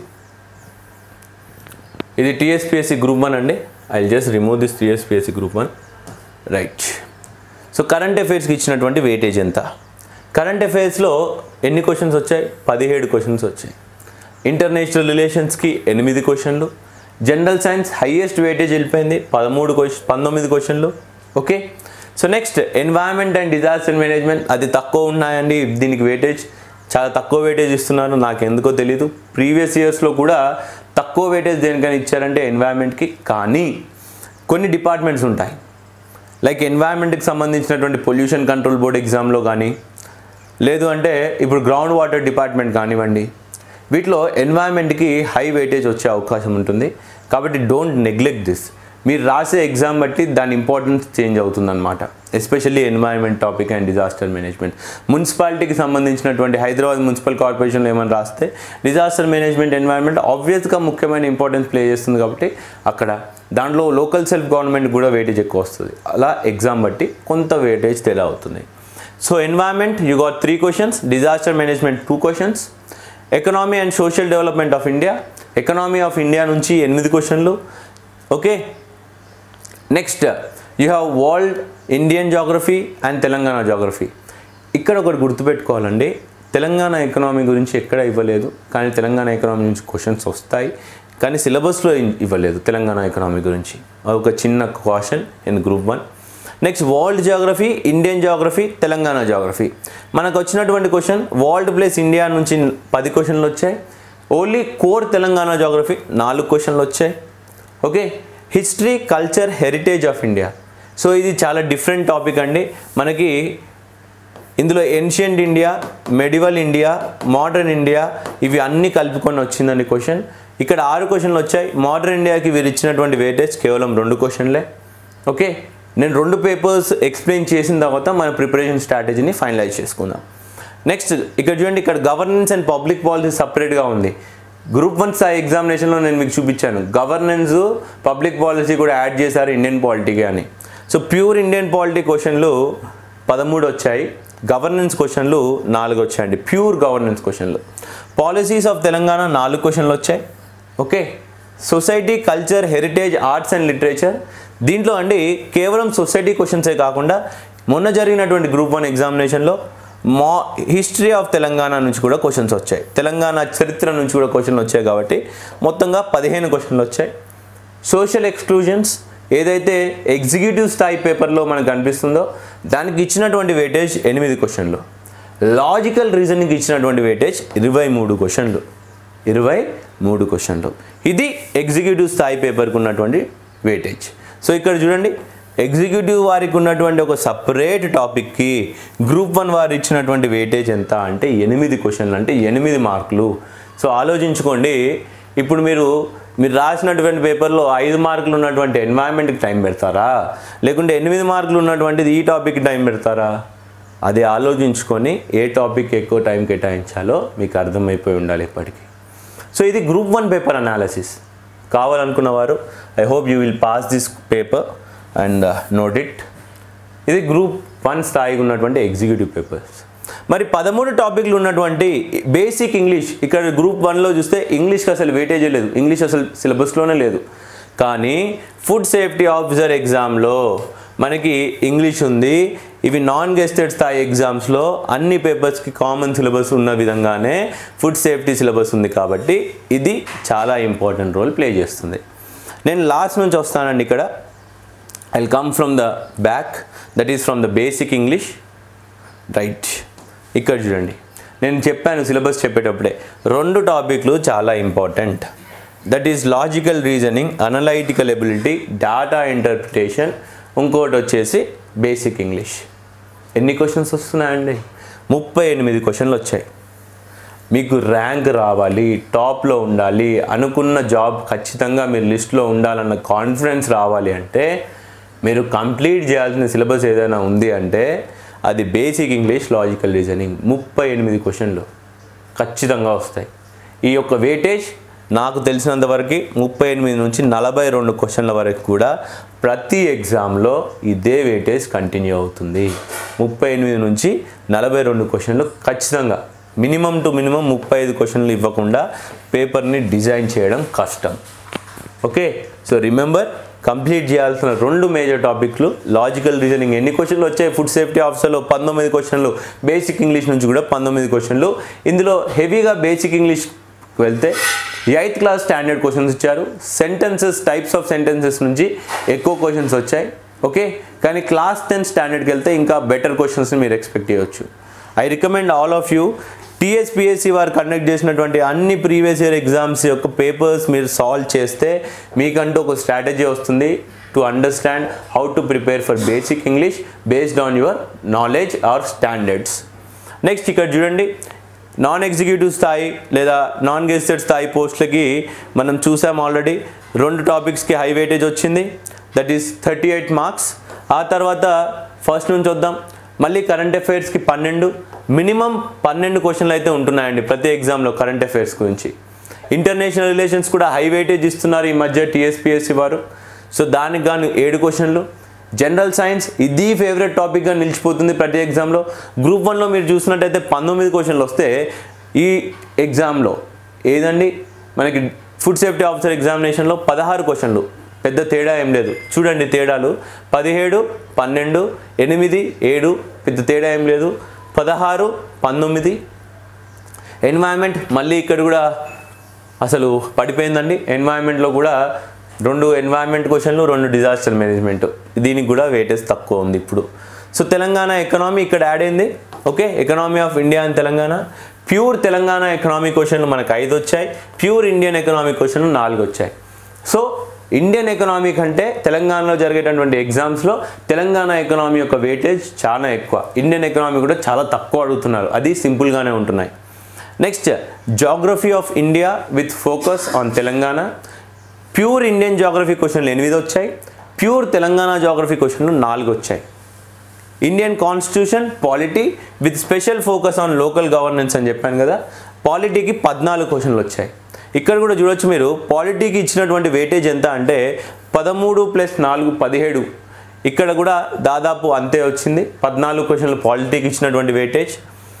ఇది టీఎస్పిఎస్సి గ్రూప్ వన్ అండి I just remove this TSPSC group one right so current అఫైర్స్కి ఇచ్చినటువంటి వెయిటేజ్ ఎంత కరెంట్ అఫైర్స్లో ఎన్ని క్వశ్చన్స్ వచ్చాయి పదిహేడు క్వశ్చన్స్ వచ్చాయి ఇంటర్నేషనల్ రిలేషన్స్కి ఎనిమిది క్వశ్చన్లు జనరల్ సైన్స్ హైయెస్ట్ వెయిటేజ్ వెళ్ళిపోయింది పదమూడు క్వశ్చన్ పంతొమ్మిది క్వశ్చన్లు okay so next environment and disaster management అది తక్కువ ఉన్నాయండి దీనికి వెయిటేజ్ చాలా తక్కువ వెయిటేజ్ ఇస్తున్నారు నాకు ఎందుకో తెలీదు ప్రీవియస్ ఇయర్స్లో కూడా తక్కువ వెయిటేజ్ దేనికైనా ఇచ్చారంటే ఎన్వైరన్మెంట్కి కానీ కొన్ని డిపార్ట్మెంట్స్ ఉంటాయి లైక్ ఎన్వైరన్మెంట్కి సంబంధించినటువంటి పొల్యూషన్ కంట్రోల్ బోర్డ్ ఎగ్జామ్లో కానీ లేదు అంటే ఇప్పుడు గ్రౌండ్ వాటర్ డిపార్ట్మెంట్ కానివ్వండి వీటిలో ఎన్వైరన్మెంట్కి హై వెయిటేజ్ వచ్చే అవకాశం ఉంటుంది కాబట్టి డోంట్ నెగ్లెక్ట్ దిస్ మీరు రాసే ఎగ్జామ్ బట్టి దాని ఇంపార్టెన్స్ చేంజ్ అవుతుందన్నమాట especially environment topic and disaster management మున్సిపాలిటీకి సంబంధించినటువంటి హైదరాబాద్ మున్సిపల్ కార్పొరేషన్లో ఏమైనా రాస్తే డిజాస్టర్ మేనేజ్మెంట్ ఎన్వైరన్మెంట్ ఆబ్వియస్గా ముఖ్యమైన ఇంపార్టెన్స్ ప్లే చేస్తుంది కాబట్టి అక్కడ దాంట్లో లోకల్ సెల్ఫ్ గవర్నమెంట్ కూడా వెయిటేజ్ ఎక్కువ వస్తుంది అలా ఎగ్జామ్ బట్టి కొంత వెయిటేజ్ తేడా అవుతుంది so environment you got three questions disaster management two questions economy and social development of India economy of India నుంచి ఎనిమిది క్వశ్చన్లు okay next you have world Indian geography and Telangana geography ఇక్కడ ఒకటి గుర్తుపెట్టుకోవాలండి తెలంగాణ ఎకనామీ గురించి ఎక్కడ ఇవ్వలేదు కానీ తెలంగాణ ఎకనామీ నుంచి క్వశ్చన్స్ వస్తాయి కానీ సిలబస్లో ఇవ్వలేదు తెలంగాణ ఎకనామీ గురించి అది ఒక చిన్న question in group one next world geography Indian geography Telangana geography మనకు వచ్చినటువంటి క్వశ్చన్ వరల్డ్ ప్లేస్ ఇండియా నుంచి పది క్వశ్చన్లు వచ్చాయి ఓన్లీ కోర్ తెలంగాణ జాగ్రఫీ నాలుగు క్వశ్చన్లు వచ్చాయి okay history culture heritage of India so ఇది చాలా డిఫరెంట్ టాపిక్ అండి మనకి ఇందులో ancient India medieval India modern India ఇవి అన్నీ కలుపుకొని వచ్చిందండి క్వశ్చన్ ఇక్కడ ఆరు క్వశ్చన్లు వచ్చాయి మోడర్న్ ఇండియాకి వీరు ఇచ్చినటువంటి వెయిటేజ్ కేవలం రెండు క్వశ్చన్లే ఓకే నేను రెండు పేపర్స్ ఎక్స్ప్లెయిన్ చేసిన తర్వాత మన ప్రిపరేషన్ స్ట్రాటజీని ఫైనలైజ్ చేసుకుందాం నెక్స్ట్ ఇక్కడ చూడండి ఇక్కడ గవర్నెన్స్ అండ్ పబ్లిక్ పాలసీ సపరేట్గా ఉంది గ్రూప్ వన్ స్థాయి ఎగ్జామినేషన్లో నేను మీకు చూపించాను గవర్నెన్స్ పబ్లిక్ పాలసీ కూడా యాడ్ చేశారు ఇండియన్ పాలిటీకి అని సో ప్యూర్ ఇండియన్ పాలిటీ క్వశ్చన్లు పదమూడు వచ్చాయి గవర్నెన్స్ క్వశ్చన్లు నాలుగు వచ్చాయండి ప్యూర్ గవర్నెన్స్ క్వశ్చన్లు పాలసీస్ ఆఫ్ తెలంగాణ నాలుగు క్వశ్చన్లు వచ్చాయి okay society culture heritage arts and literature దీంట్లో అండి కేవలం సొసైటీ క్వశ్చన్సే కాకుండా మొన్న జరిగినటువంటి గ్రూప్ వన్ ఎగ్జామినేషన్లో మా హిస్టరీ ఆఫ్ తెలంగాణ నుంచి కూడా క్వశ్చన్స్ వచ్చాయి తెలంగాణ చరిత్ర నుంచి కూడా క్వశ్చన్లు వచ్చాయి కాబట్టి మొత్తంగా పదిహేను క్వశ్చన్లు వచ్చాయి సోషల్ ఎక్స్క్లూజన్స్ ఏదైతే ఎగ్జిక్యూటివ్ స్థాయి పేపర్లో మనకు కనిపిస్తుందో దానికి ఇచ్చినటువంటి వెయిటేజ్ ఎనిమిది క్వశ్చన్లు లాజికల్ రీజనింగ్కి ఇచ్చినటువంటి వెయిటేజ్ ఇరవై మూడు క్వశ్చన్లు ఇరవై మూడు క్వశ్చన్లు ఇది ఎగ్జిక్యూటివ్ స్థాయి పేపర్కి ఉన్నటువంటి వెయిటేజ్ సో ఇక్కడ చూడండి ఎగ్జిక్యూటివ్ వారికి ఉన్నటువంటి ఒక సపరేట్ టాపిక్కి గ్రూప్ వన్ వారు ఇచ్చినటువంటి వెయిటేజ్ ఎంత అంటే ఎనిమిది క్వశ్చన్లు అంటే ఎనిమిది మార్కులు సో ఆలోచించుకోండి ఇప్పుడు మీరు మీరు రాసినటువంటి పేపర్లో ఐదు మార్కులు ఉన్నటువంటి ఎన్వైరన్మెంట్కి టైం పెడతారా లేకుంటే ఎనిమిది మార్కులు ఉన్నటువంటిది ఈ టాపిక్కి టైం పెడతారా అది ఆలోచించుకొని ఏ టాపిక్ ఎక్కువ టైం కేటాయించాలో మీకు అర్థమైపోయి ఉండాలి ఇప్పటికీ సో ఇది గ్రూప్ వన్ పేపర్ అనాలిసిస్ కావాలనుకున్న వారు I hope you will pass this paper and note it ఇది గ్రూప్ వన్ స్థాయికి ఉన్నటువంటి ఎగ్జిక్యూటివ్ పేపర్స్ మరి పదమూడు టాపిక్లు ఉన్నటువంటి బేసిక్ ఇంగ్లీష్ ఇక్కడ గ్రూప్ వన్లో చూస్తే ఇంగ్లీష్కి అసలు వెయిటేజ్ లేదు ఇంగ్లీష్ అసలు సిలబస్లోనే లేదు కానీ ఫుడ్ సేఫ్టీ ఆఫీసర్ ఎగ్జామ్లో మనకి ఇంగ్లీష్ ఉంది ఇవి నాన్ గెస్టెడ్ స్థాయి ఎగ్జామ్స్లో అన్ని పేపర్స్కి కామన్ సిలబస్ ఉన్న విధంగానే ఫుడ్ సేఫ్టీ సిలబస్ ఉంది కాబట్టి ఇది చాలా ఇంపార్టెంట్ రోల్ ప్లే చేస్తుంది నేను లాస్ట్ నుంచి వస్తానండి ఇక్కడ I come from the back that is from the basic English right ఇక్కడ చూడండి నేను చెప్పాను సిలబస్ చెప్పేటప్పుడే రెండు టాపిక్లు చాలా important that is logical reasoning analytical ability data interpretation ఇంకోటి వచ్చేసి బేసిక్ ఇంగ్లీష్ ఎన్ని క్వశ్చన్స్ వస్తున్నాయండి ముప్పై ఎనిమిది క్వశ్చన్లు వచ్చాయి మీకు ర్యాంక్ రావాలి టాప్లో ఉండాలి అనుకున్న జాబ్ ఖచ్చితంగా మీరు లిస్ట్లో ఉండాలన్న కాన్ఫిడెన్స్ రావాలి అంటే మీరు కంప్లీట్ చేయాల్సిన సిలబస్ ఏదైనా ఉంది అంటే అది బేసిక్ ఇంగ్లీష్ లాజికల్ రీజనింగ్ ముప్పై ఎనిమిది క్వశ్చన్లు ఖచ్చితంగా వస్తాయి ఈ యొక్క వెయిటేజ్ నాకు తెలిసినంత వరకు ముప్పై ఎనిమిది నుంచి నలభై రెండు క్వశ్చన్ల వరకు కూడా ప్రతి ఎగ్జామ్లో ఇదే వెయిటేజ్ కంటిన్యూ అవుతుంది ముప్పై ఎనిమిది నుంచి నలభై రెండు క్వశ్చన్లు ఖచ్చితంగా మినిమం టు మినిమం ముప్పై ఐదు క్వశ్చన్లు ఇవ్వకుండా పేపర్ని డిజైన్ చేయడం కష్టం ఓకే సో రిమెంబర్ కంప్లీట్ చేయాల్సిన రెండు మేజర్ టాపిక్లు లాజికల్ రీజనింగ్ ఎన్ని క్వశ్చన్లు వచ్చాయి ఫుడ్ సేఫ్టీ ఆఫీసర్లో పంతొమ్మిది క్వశ్చన్లు బేసిక్ ఇంగ్లీష్ నుంచి కూడా పంతొమ్మిది క్వశ్చన్లు ఇందులో హెవీగా బేసిక్ ఇంగ్లీష్ వెళ్తే ఎయిత్ క్లాస్ స్టాండర్డ్ క్వశ్చన్స్ ఇచ్చారు సెంటెన్సెస్ టైప్స్ ఆఫ్ సెంటెన్సెస్ నుంచి ఎక్కువ క్వశ్చన్స్ వచ్చాయి ఓకే కానీ క్లాస్ టెన్త్ స్టాండర్డ్కి వెళ్తే ఇంకా బెటర్ క్వశ్చన్స్ని మీరు ఎక్స్పెక్ట్ చేయొచ్చు I recommend all of you TSPSC వారు కండక్ట్ చేసినటువంటి అన్ని ప్రీవియస్ ఇయర్ ఎగ్జామ్స్ యొక్క పేపర్స్ మీరు సాల్వ్ చేస్తే మీకంటూ ఒక స్ట్రాటజీ వస్తుంది to understand how to prepare for basic English based on your knowledge or standards next ఇక్కడ చూడండి నాన్ ఎగ్జిక్యూటివ్ స్థాయి లేదా నాన్ గెస్టెడ్ స్థాయి పోస్టులకి మనం చూసాం ఆల్రెడీ రెండు టాపిక్స్కి హై వెయిటేజ్ వచ్చింది that is thirty eight marks ఆ తర్వాత ఫస్ట్ నుంచి వద్దాం మళ్ళీ కరెంట్ అఫైర్స్కి పన్నెండు మినిమం పన్నెండు క్వశ్చన్లు అయితే ఉంటున్నాయండి ప్రతి ఎగ్జామ్లో కరెంట్ అఫైర్స్ గురించి ఇంటర్నేషనల్ రిలేషన్స్ కూడా హై వెయిటేజ్ ఇస్తున్నారు ఈ మధ్య టీఎస్పిఎస్సి వారు సో దానికి గాను ఏడు క్వశ్చన్లు జనరల్ సైన్స్ ఇది ఫేవరెట్ టాపిక్గా నిలిచిపోతుంది ప్రతి ఎగ్జామ్లో గ్రూప్ వన్లో మీరు చూసినట్టయితే పంతొమ్మిది క్వశ్చన్లు వస్తే ఈ ఎగ్జామ్లో ఏదండి మనకి ఫుడ్ సేఫ్టీ ఆఫీసర్ ఎగ్జామినేషన్లో పదహారు క్వశ్చన్లు పెద్ద తేడా ఏం లేదు చూడండి తేడాలు పదిహేడు పన్నెండు ఎనిమిది ఏడు పెద్ద తేడా ఏం లేదు పదహారు పంతొమ్మిది ఎన్వైరన్మెంట్ మళ్ళీ ఇక్కడ కూడా అసలు పడిపోయిందండి ఎన్వైరన్మెంట్లో కూడా రెండు ఎన్వైరన్మెంట్ క్వశ్చన్లు రెండు డిజాస్టర్ మేనేజ్మెంట్ దీనికి కూడా వెయిటేజ్ తక్కువ ఉంది ఇప్పుడు సో తెలంగాణ ఎకనామీ ఇక్కడ యాడ్ అయింది okay economy of India and Telangana pure Telangana economy క్వశ్చన్లు మనకు ఐదు వచ్చాయి ప్యూర్ ఇండియన్ ఎకనామీ క్వశ్చన్లు నాలుగు వచ్చాయి సో ఇండియన్ ఎకనామీ కంటే తెలంగాణలో జరిగేటటువంటి ఎగ్జామ్స్లో తెలంగాణ ఎకనామీ యొక్క వెయిటేజ్ చాలా ఎక్కువ ఇండియన్ ఎకనామీ కూడా చాలా తక్కువ అడుగుతున్నారు అది సింపుల్గానే ఉంటున్నాయి next geography of India with focus on Telangana pure Indian geography క్వశ్చన్లు ఎనిమిది వచ్చాయి ప్యూర్ తెలంగాణ జాగ్రఫీ క్వశ్చన్లు నాలుగు వచ్చాయి Indian constitution polity with special focus on local governance అని చెప్పాను కదా పాలిటీకి పద్నాలుగు క్వశ్చన్లు వచ్చాయి ఇక్కడ కూడా చూడొచ్చు మీరు పాలిటీకి ఇచ్చినటువంటి వెయిటేజ్ ఎంత అంటే పదమూడు ప్లస్ నాలుగు పదిహేడు ఇక్కడ కూడా దాదాపు అంతే వచ్చింది పద్నాలుగు క్వశ్చన్లు పాలిటీకి ఇచ్చినటువంటి వెయిటేజ్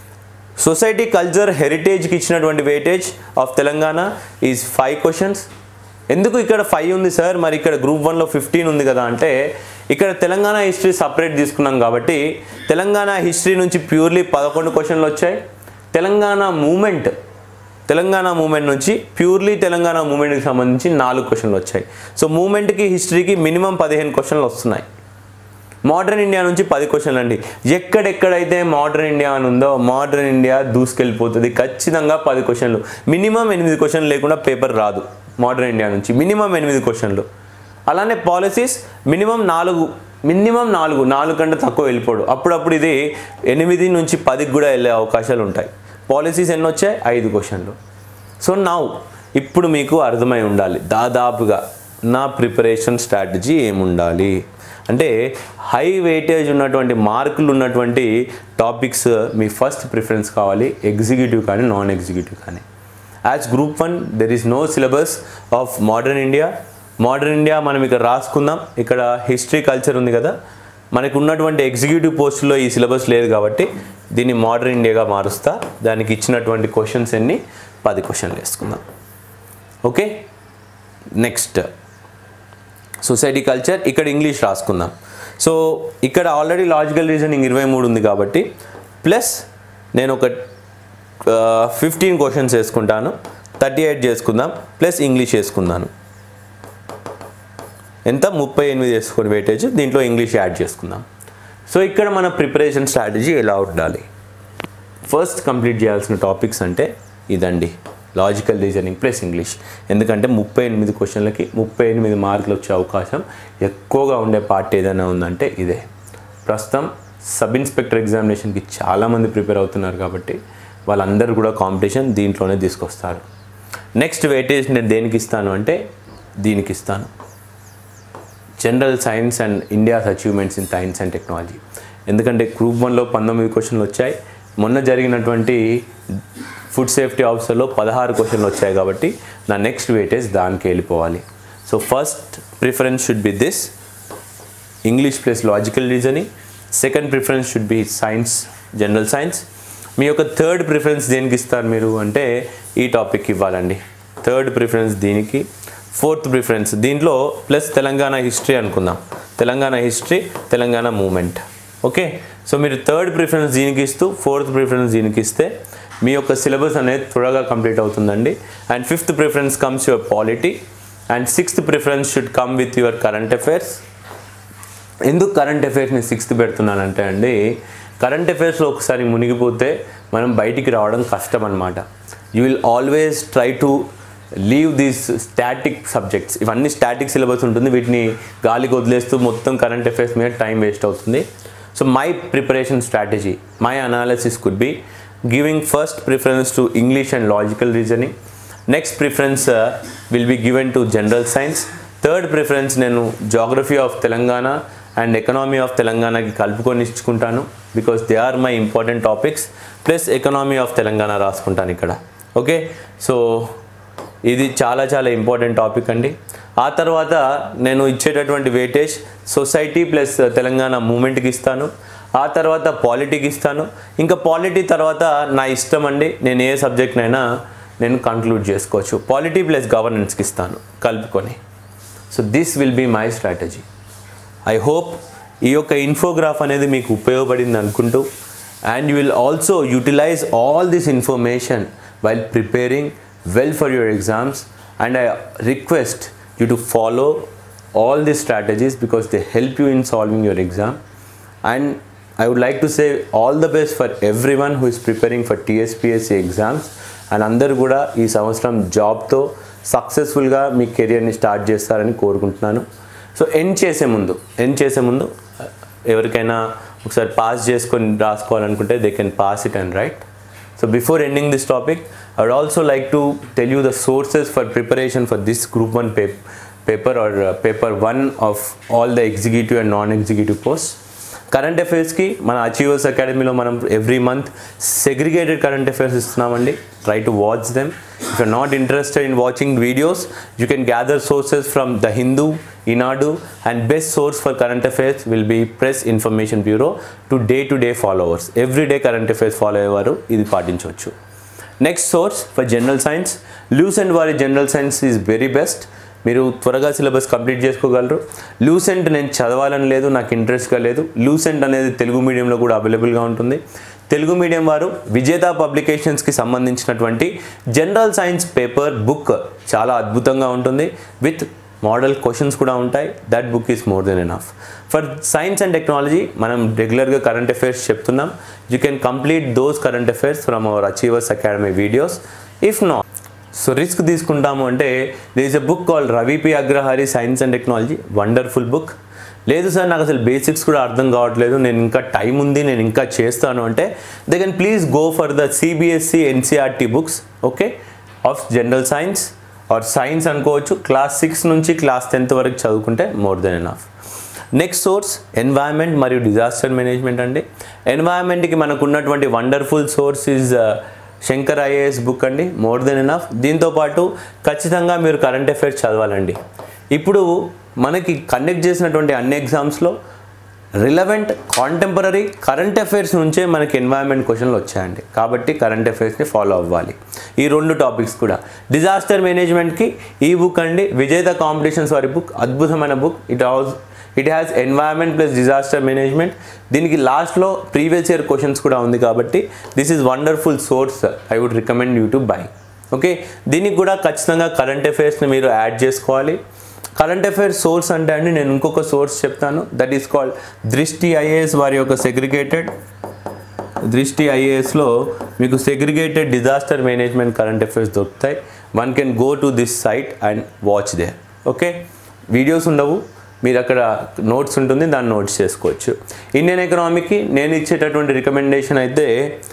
సొసైటీ కల్చర్ హెరిటేజ్కి ఇచ్చినటువంటి weightage of Telangana is five questions ఎందుకు ఇక్కడ ఫైవ్ ఉంది సార్ మరి ఇక్కడ గ్రూప్ వన్లో ఫిఫ్టీన్ ఉంది కదా అంటే ఇక్కడ తెలంగాణ హిస్టరీ సపరేట్ తీసుకున్నాం కాబట్టి తెలంగాణ హిస్టరీ నుంచి ప్యూర్లీ పదకొండు క్వశ్చన్లు వచ్చాయి తెలంగాణ మూమెంట్ తెలంగాణ మూమెంట్ నుంచి ప్యూర్లీ తెలంగాణ మూమెంట్కి సంబంధించి నాలుగు క్వశ్చన్లు వచ్చాయి సో మూమెంట్కి హిస్టరీకి మినిమం పదిహేను క్వశ్చన్లు వస్తున్నాయి మోడర్న్ ఇండియా నుంచి పది క్వశ్చన్లు అండి ఎక్కడెక్కడైతే మోడర్న్ ఇండియా అని ఉందో మోడర్న్ ఇండియా దూసుకెళ్ళిపోతుంది ఖచ్చితంగా పది క్వశ్చన్లు మినిమం ఎనిమిది క్వశ్చన్లు లేకుండా పేపర్ రాదు మోడర్న్ ఇండియా నుంచి మినిమం ఎనిమిది క్వశ్చన్లు అలానే పాలసీస్ మినిమం నాలుగు మినిమం నాలుగు నాలుగు కంటే తక్కువ వెళ్ళిపోడు అప్పుడప్పుడు ఇది ఎనిమిది నుంచి పదికి కూడా వెళ్ళే అవకాశాలు ఉంటాయి పాలసీస్ ఎన్ని వచ్చాయి ఐదు క్వశ్చన్లు సో నా ఇప్పుడు మీకు అర్థమై ఉండాలి దాదాపుగా నా ప్రిపరేషన్ స్ట్రాటజీ ఏముండాలి అంటే హై వెయిటేజ్ ఉన్నటువంటి మార్కులు ఉన్నటువంటి టాపిక్స్ మీ ఫస్ట్ ప్రిఫరెన్స్ కావాలి ఎగ్జిక్యూటివ్ కానీ నాన్ ఎగ్జిక్యూటివ్ కానీ as group one there is no syllabus of modern India modern India మనం ఇక్కడ రాసుకుందాం ఇక్కడ హిస్టరీ కల్చర్ ఉంది కదా మనకు ఉన్నటువంటి ఎగ్జిక్యూటివ్ పోస్టులో ఈ సిలబస్ లేదు కాబట్టి దీన్ని మోడర్న్ ఇండియాగా మారుస్తా దానికి ఇచ్చినటువంటి క్వశ్చన్స్ ఎన్ని పది క్వశ్చన్లు వేసుకుందాం ఓకే నెక్స్ట్ సొసైటీ కల్చర్ ఇక్కడ ఇంగ్లీష్ రాసుకుందాం సో ఇక్కడ ఆల్రెడీ లాజికల్ రీజనింగ్ ఇరవై మూడు ఉంది కాబట్టి ప్లస్ నేను ఒక ఫిఫ్టీన్ క్వశ్చన్స్ వేసుకుంటాను థర్టీ ఎయిట్ చేసుకుందాం ప్లస్ ఇంగ్లీష్ వేసుకుందాను ఎంత ముప్పై ఎనిమిది వేసుకొని వెయిటేజ్ దీంట్లో ఇంగ్లీష్ యాడ్ చేసుకుందాం సో ఇక్కడ మన ప్రిపరేషన్ స్ట్రాటజీ ఎలా ఉండాలి ఫస్ట్ కంప్లీట్ చేయాల్సిన టాపిక్స్ అంటే ఇదండి లాజికల్ రీజనింగ్ ప్లస్ ఇంగ్లీష్ ఎందుకంటే ముప్పై ఎనిమిది క్వశ్చన్లకి ముప్పై ఎనిమిది మార్కులు వచ్చే అవకాశం ఎక్కువగా ఉండే పార్ట్ ఏదైనా ఉందంటే ఇదే ప్రస్తుతం సబ్ ఇన్స్పెక్టర్ ఎగ్జామినేషన్కి చాలామంది ప్రిపేర్ అవుతున్నారు కాబట్టి వాళ్ళందరూ కూడా కాంపిటీషన్ దీంట్లోనే తీసుకొస్తారు నెక్స్ట్ వెయిటేజ్ నేను దేనికి ఇస్తాను అంటే దీనికి ఇస్తాను general science and India's achievements in science and technology ఎందుకంటే గ్రూప్ వన్లో పంతొమ్మిది క్వశ్చన్లు వచ్చాయి మొన్న జరిగినటువంటి ఫుడ్ సేఫ్టీ ఆఫీసర్లో పదహారు క్వశ్చన్లు వచ్చాయి కాబట్టి నా నెక్స్ట్ వెయిటేజ్ దానికి వెళ్ళిపోవాలి so first preference should be this English plus logical reasoning second preference should be science general science మీ యొక్క థర్డ్ ప్రిఫరెన్స్ దేనికి ఇస్తారు మీరు అంటే ఈ టాపిక్ ఇవ్వాలండి థర్డ్ ప్రిఫరెన్స్ దీనికి ఫోర్త్ ప్రిఫరెన్స్ దీంట్లో ప్లస్ తెలంగాణ హిస్టరీ అనుకుందాం Telangana history Telangana movement okay so మీరు థర్డ్ ప్రిఫరెన్స్ దీనికి ఇస్తూ ఫోర్త్ ప్రిఫరెన్స్ దీనికి ఇస్తే మీ యొక్క సిలబస్ అనేది త్వరగా కంప్లీట్ అవుతుందండి and fifth preference comes your polity and sixth preference should come with your current affairs ఎందుకు కరెంట్ అఫైర్స్ని సిక్స్త్ పెడుతున్నానంటే అండి కరెంట్ అఫైర్స్లో ఒకసారి మునిగిపోతే మనం బయటికి రావడం కష్టం అనమాట you will always try to leave these static subjects ఇవన్నీ స్టాటిక్ సిలబస్ ఉంటుంది వీటిని గాలికి వదిలేస్తూ మొత్తం కరెంట్ అఫైర్స్ మీద టైం వేస్ట్ అవుతుంది so my preparation strategy my analysis could be giving first preference to English and logical reasoning next preference will be given to general science third preference నేను geography of Telangana and economy of తెలంగాణకి కలుపుకొని ఇచ్చుకుంటాను because they are my important topics plus economy of Telangana రాసుకుంటాను ఇక్కడ ఓకే సో ఇది చాలా చాలా ఇంపార్టెంట్ టాపిక్ అండి ఆ తర్వాత నేను ఇచ్చేటటువంటి వెయిటేజ్ సొసైటీ ప్లస్ తెలంగాణ మూమెంట్కి ఇస్తాను ఆ తర్వాత పాలిటీకి ఇస్తాను ఇంకా పాలిటీ తర్వాత నా ఇష్టం అండి నేను ఏ సబ్జెక్ట్నైనా నేను కంక్లూడ్ చేసుకోవచ్చు పాలిటీ ప్లస్ గవర్నెన్స్కి ఇస్తాను కలుపుకొని so this will be my strategy I hope ఈ యొక్క ఇన్ఫోగ్రాఫ్ అనేది మీకు ఉపయోగపడింది అనుకుంటూ and you will also utilise all this information while preparing well for your exams and I request you to follow all these strategies because they help you in solving your exam and i would like to say all the best for everyone who is preparing for tspsc exams and అందరూ కూడా ఈ సంవత్సరం జాబ్తో సక్సెస్ఫుల్గా మీ కెరియర్ని స్టార్ట్ చేస్తారని కోరుకుంటున్నాను సో ఎండ్ చేసే ముందు ఎండ్ చేసే ముందు ఎవరికైనా ఒకసారి పాస్ చేసుకొని రాసుకోవాలనుకుంటే they can pass it and write So before ending this topic, I would also like to tell you the sources for preparation for this group 1 pap- paper or uh, paper 1 of all the executive and non-executive posts. Current అఫైర్స్కి మన అచీవర్స్ అకాడమీలో మనం every month segregated current affairs ఇస్తున్నామండి try to watch them if you not interested in watching videos you can gather sources from the Hindu Eenadu and best source for current affairs will be press information bureau to day to day followers every day current affairs follow అయ్యేవారు ఇది పాటించవచ్చు next source for general science Lucent వారి general science is very best మీరు త్వరగా సిలబస్ కంప్లీట్ చేసుకోగలరు లూసెంట్ నేను చదవాలని లేదు నాకు ఇంట్రెస్ట్గా లేదు లూసెంట్ అనేది తెలుగు మీడియంలో కూడా అవైలబుల్గా ఉంటుంది తెలుగు మీడియం వారు విజేత పబ్లికేషన్స్కి సంబంధించినటువంటి జనరల్ సైన్స్ పేపర్ బుక్ చాలా అద్భుతంగా ఉంటుంది విత్ మోడల్ క్వశ్చన్స్ కూడా ఉంటాయి that book is more than enough for science and technology మనం రెగ్యులర్గా కరెంట్ అఫైర్స్ చెప్తున్నాం you can complete those current affairs from our achievers academy videos if not so risk తీసుకుంటాము అంటే this is a book call Ravi P Agrahari science and technology wonderful book లేదు సార్ నాకు అసలు బేసిక్స్ కూడా అర్థం కావట్లేదు నేను ఇంకా టైం ఉంది నేను ఇంకా చేస్తాను అంటే they can please go for the CBSE NCERT books okay of general science or science అనుకోవచ్చు క్లాస్ సిక్స్ నుంచి క్లాస్ టెన్త్ వరకు చదువుకుంటే more than enough next source environment మరియు డిజాస్టర్ మేనేజ్మెంట్ అండి ఎన్వైరన్మెంట్కి మనకు ఉన్నటువంటి wonderful source is Shankar IAS book అండి మోర్ దెన్ ఎనఫ్ దీంతోపాటు ఖచ్చితంగా మీరు కరెంట్ అఫైర్స్ చదవాలండి ఇప్పుడు మనకి కండక్ట్ చేసినటువంటి అన్ని ఎగ్జామ్స్లో రిలవెంట్ కాంటెంపరీ కరెంట్ అఫైర్స్ నుంచే మనకి ఎన్వైరన్మెంట్ క్వశ్చన్లు వచ్చాయండి కాబట్టి కరెంట్ అఫైర్స్ని ఫాలో అవ్వాలి ఈ రెండు టాపిక్స్ కూడా డిజాస్టర్ మేనేజ్మెంట్కి ఈ బుక్ అండి విజేత కాంపిటీషన్స్ వారి బుక్ అద్భుతమైన book it has it has environment plus disaster management దీనికి లాస్ట్లో ప్రీవియస్ ఇయర్ క్వశ్చన్స్ కూడా ఉంది కాబట్టి this is wonderful source I would recommend you to buy okay దీనికి కూడా ఖచ్చితంగా కరెంట్ అఫైర్స్ని మీరు యాడ్ చేసుకోవాలి కరెంట్ అఫైర్స్ సోర్స్ అంటే అండి నేను ఇంకొక సోర్స్ చెప్తాను that is called Drishti IAS వారి యొక్క సెగ్రిగేటెడ్ దృష్టి ఐఏఎస్లో మీకు segregated disaster management current affairs దొరుకుతాయి one can go to this site and watch they okay videos ఉండవు మీరు అక్కడ నోట్స్ ఉంటుంది దాన్ని నోట్స్ చేసుకోవచ్చు ఇండియన్ ఎకనామీకి నేను ఇచ్చేటటువంటి రికమెండేషన్ అయితే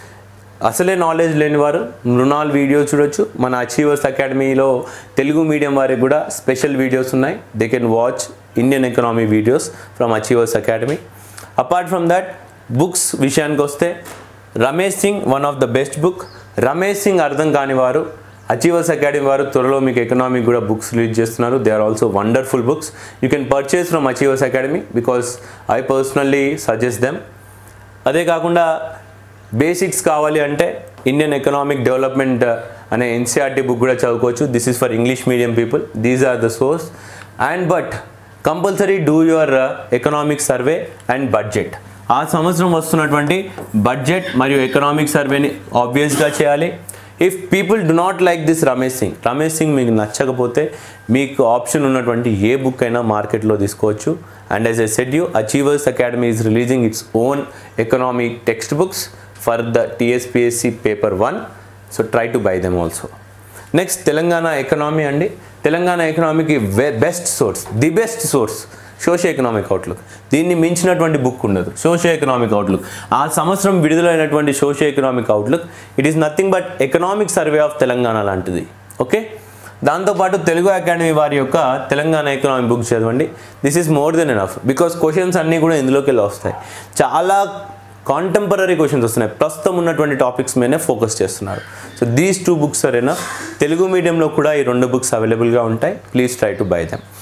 అసలే నాలెడ్జ్ లేని వారు మృణాల్ వీడియో చూడొచ్చు మన అచీవర్స్ అకాడమీలో తెలుగు మీడియం వారికి కూడా స్పెషల్ వీడియోస్ ఉన్నాయి they can watch Indian economy videos from achievers academy apart from that books విషయానికి వస్తే Ramesh Singh one of the best book Ramesh Singh అర్థం కాని వారు అచీవర్స్ అకాడమీ వారు త్వరలో మీకు ఎకనామిక్ కూడా బుక్స్ రిలీజ్ చేస్తున్నారు they are also wonderful books you can purchase from achievers academy because I personally suggest them అదే కాకుండా బేసిక్స్ కావాలి అంటే ఇండియన్ ఎకనామిక్ డెవలప్మెంట్ అనే ఎన్సీఆర్టీ బుక్ కూడా చదువుకోవచ్చు this is for English medium people these are the source and but compulsory do your economic survey and budget ఆ సంవత్సరం వస్తున్నటువంటి బడ్జెట్ మరియు ఎకనామిక్ సర్వేని ఆబ్వియస్గా చేయాలి if people do not like this Ramesh Singh Ramesh Singh మీకు నచ్చకపోతే మీకు ఆప్షన్ ఉన్నటువంటి ఏ బుక్ అయినా మార్కెట్లో తీసుకోవచ్చు and as a said you achievers academy is releasing its own economic text books for the TSPSC paper one so try to buy them also next Telangana economy అండి తెలంగాణ ఎకనామీకి best source the best source socio economic outlook దీన్ని మించినటువంటి బుక్ ఉండదు సోషియో ఎకనామిక్ అవుట్లుక్ ఆ సంవత్సరం విడుదలైనటువంటి socio economic outlook it is nothing but economic survey of Telangana లాంటిది ఓకే దాంతోపాటు తెలుగు అకాడమీ వారి యొక్క తెలంగాణ ఎకనామిక్ బుక్ చదవండి this is more than enough because questions అన్నీ కూడా ఇందులోకి వెళ్ళి వస్తాయి చాలా కాంటెంపరీ క్వశ్చన్స్ వస్తున్నాయి ప్రస్తుతం ఉన్నటువంటి టాపిక్స్ మీదనే ఫోకస్ చేస్తున్నారు సో దీస్ టూ బుక్స్ సరేనా తెలుగు మీడియంలో కూడా ఈ రెండు బుక్స్ అవైలబుల్గా ఉంటాయి please try to buy them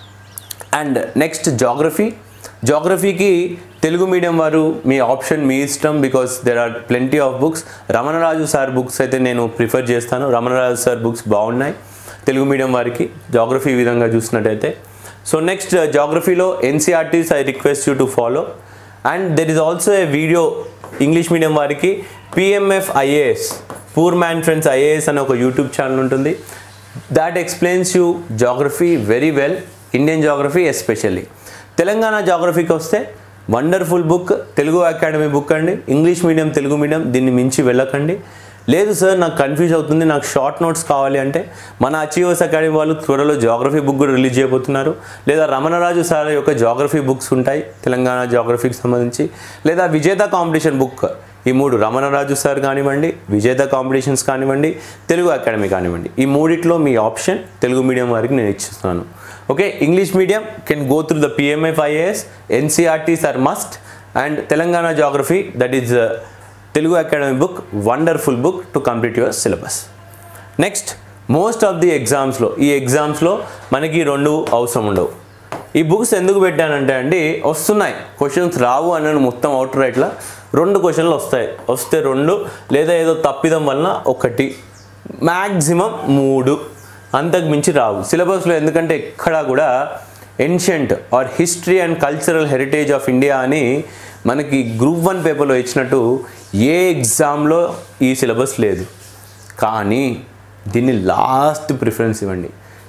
and next geography జాగ్రఫీకి తెలుగు మీడియం వారు మీ ఆప్షన్ మీ ఇష్టం because there are plenty of books Ramanaraju sir books అయితే నేను ప్రిఫర్ చేస్తాను రమణరాజు సార్ బుక్స్ బాగున్నాయి తెలుగు మీడియం వారికి జాగ్రఫీ విధంగా చూసినట్టయితే సో నెక్స్ట్ జాగ్రఫీలో NCERTs I request you to follow and there is also a video English medium వారికి PMF IAS poor man friends IAS అనే ఒక యూట్యూబ్ ఛానల్ ఉంటుంది that explains you geography very well Indian geography especially Telangana జాగ్రఫీకి వస్తే wonderful book Telugu academy book అండి ఇంగ్లీష్ మీడియం తెలుగు మీడియం దీన్ని మించి వెళ్ళకండి లేదు సార్ నాకు కన్ఫ్యూజ్ అవుతుంది నాకు షార్ట్ నోట్స్ కావాలి అంటే మన అచీవర్స్ అకాడమీ వాళ్ళు త్వరలో జాగ్రఫీ బుక్ కూడా రిలీజ్ చేయబోతున్నారు లేదా రమణరాజు సార్ యొక్క జాగ్రఫీ బుక్స్ ఉంటాయి తెలంగాణ జాగ్రఫీకి సంబంధించి లేదా విజేత కాంపిటీషన్ బుక్ ఈ మూడు రమణరాజు సార్ కానివ్వండి విజేత కాంపిటీషన్స్ కానివ్వండి తెలుగు అకాడమీ కానివ్వండి ఈ మూడిట్లో మీ ఆప్షన్ తెలుగు మీడియం వారికి నేను ఇచ్చిస్తున్నాను okay English medium can go through the PMF IAS NCERTs are must and Telangana geography that is Telugu academy book wonderful book to complete your syllabus next most of the ఎగ్జామ్స్లో ఈ ఎగ్జామ్స్లో మనకి ఈ రెండు అవసరం ఉండవు ఈ బుక్స్ ఎందుకు పెట్టానంటే అండి వస్తున్నాయి క్వశ్చన్స్ రావు అన్నాను మొత్తం అవుట్ రైట్లో రెండు క్వశ్చన్లు వస్తాయి వస్తే రెండు లేదా ఏదో తప్పిదం వలన ఒకటి మ్యాక్సిమం మూడు అంతకు మించి రావు సిలబస్లో ఎందుకంటే ఎక్కడా కూడా ancient or history and cultural heritage of India అని మనకి గ్రూప్ వన్ పేపర్లో ఇచ్చినట్టు ఏ ఎగ్జామ్లో ఈ సిలబస్ లేదు కానీ దీన్ని లాస్ట్ ప్రిఫరెన్స్ ఇవ్వండి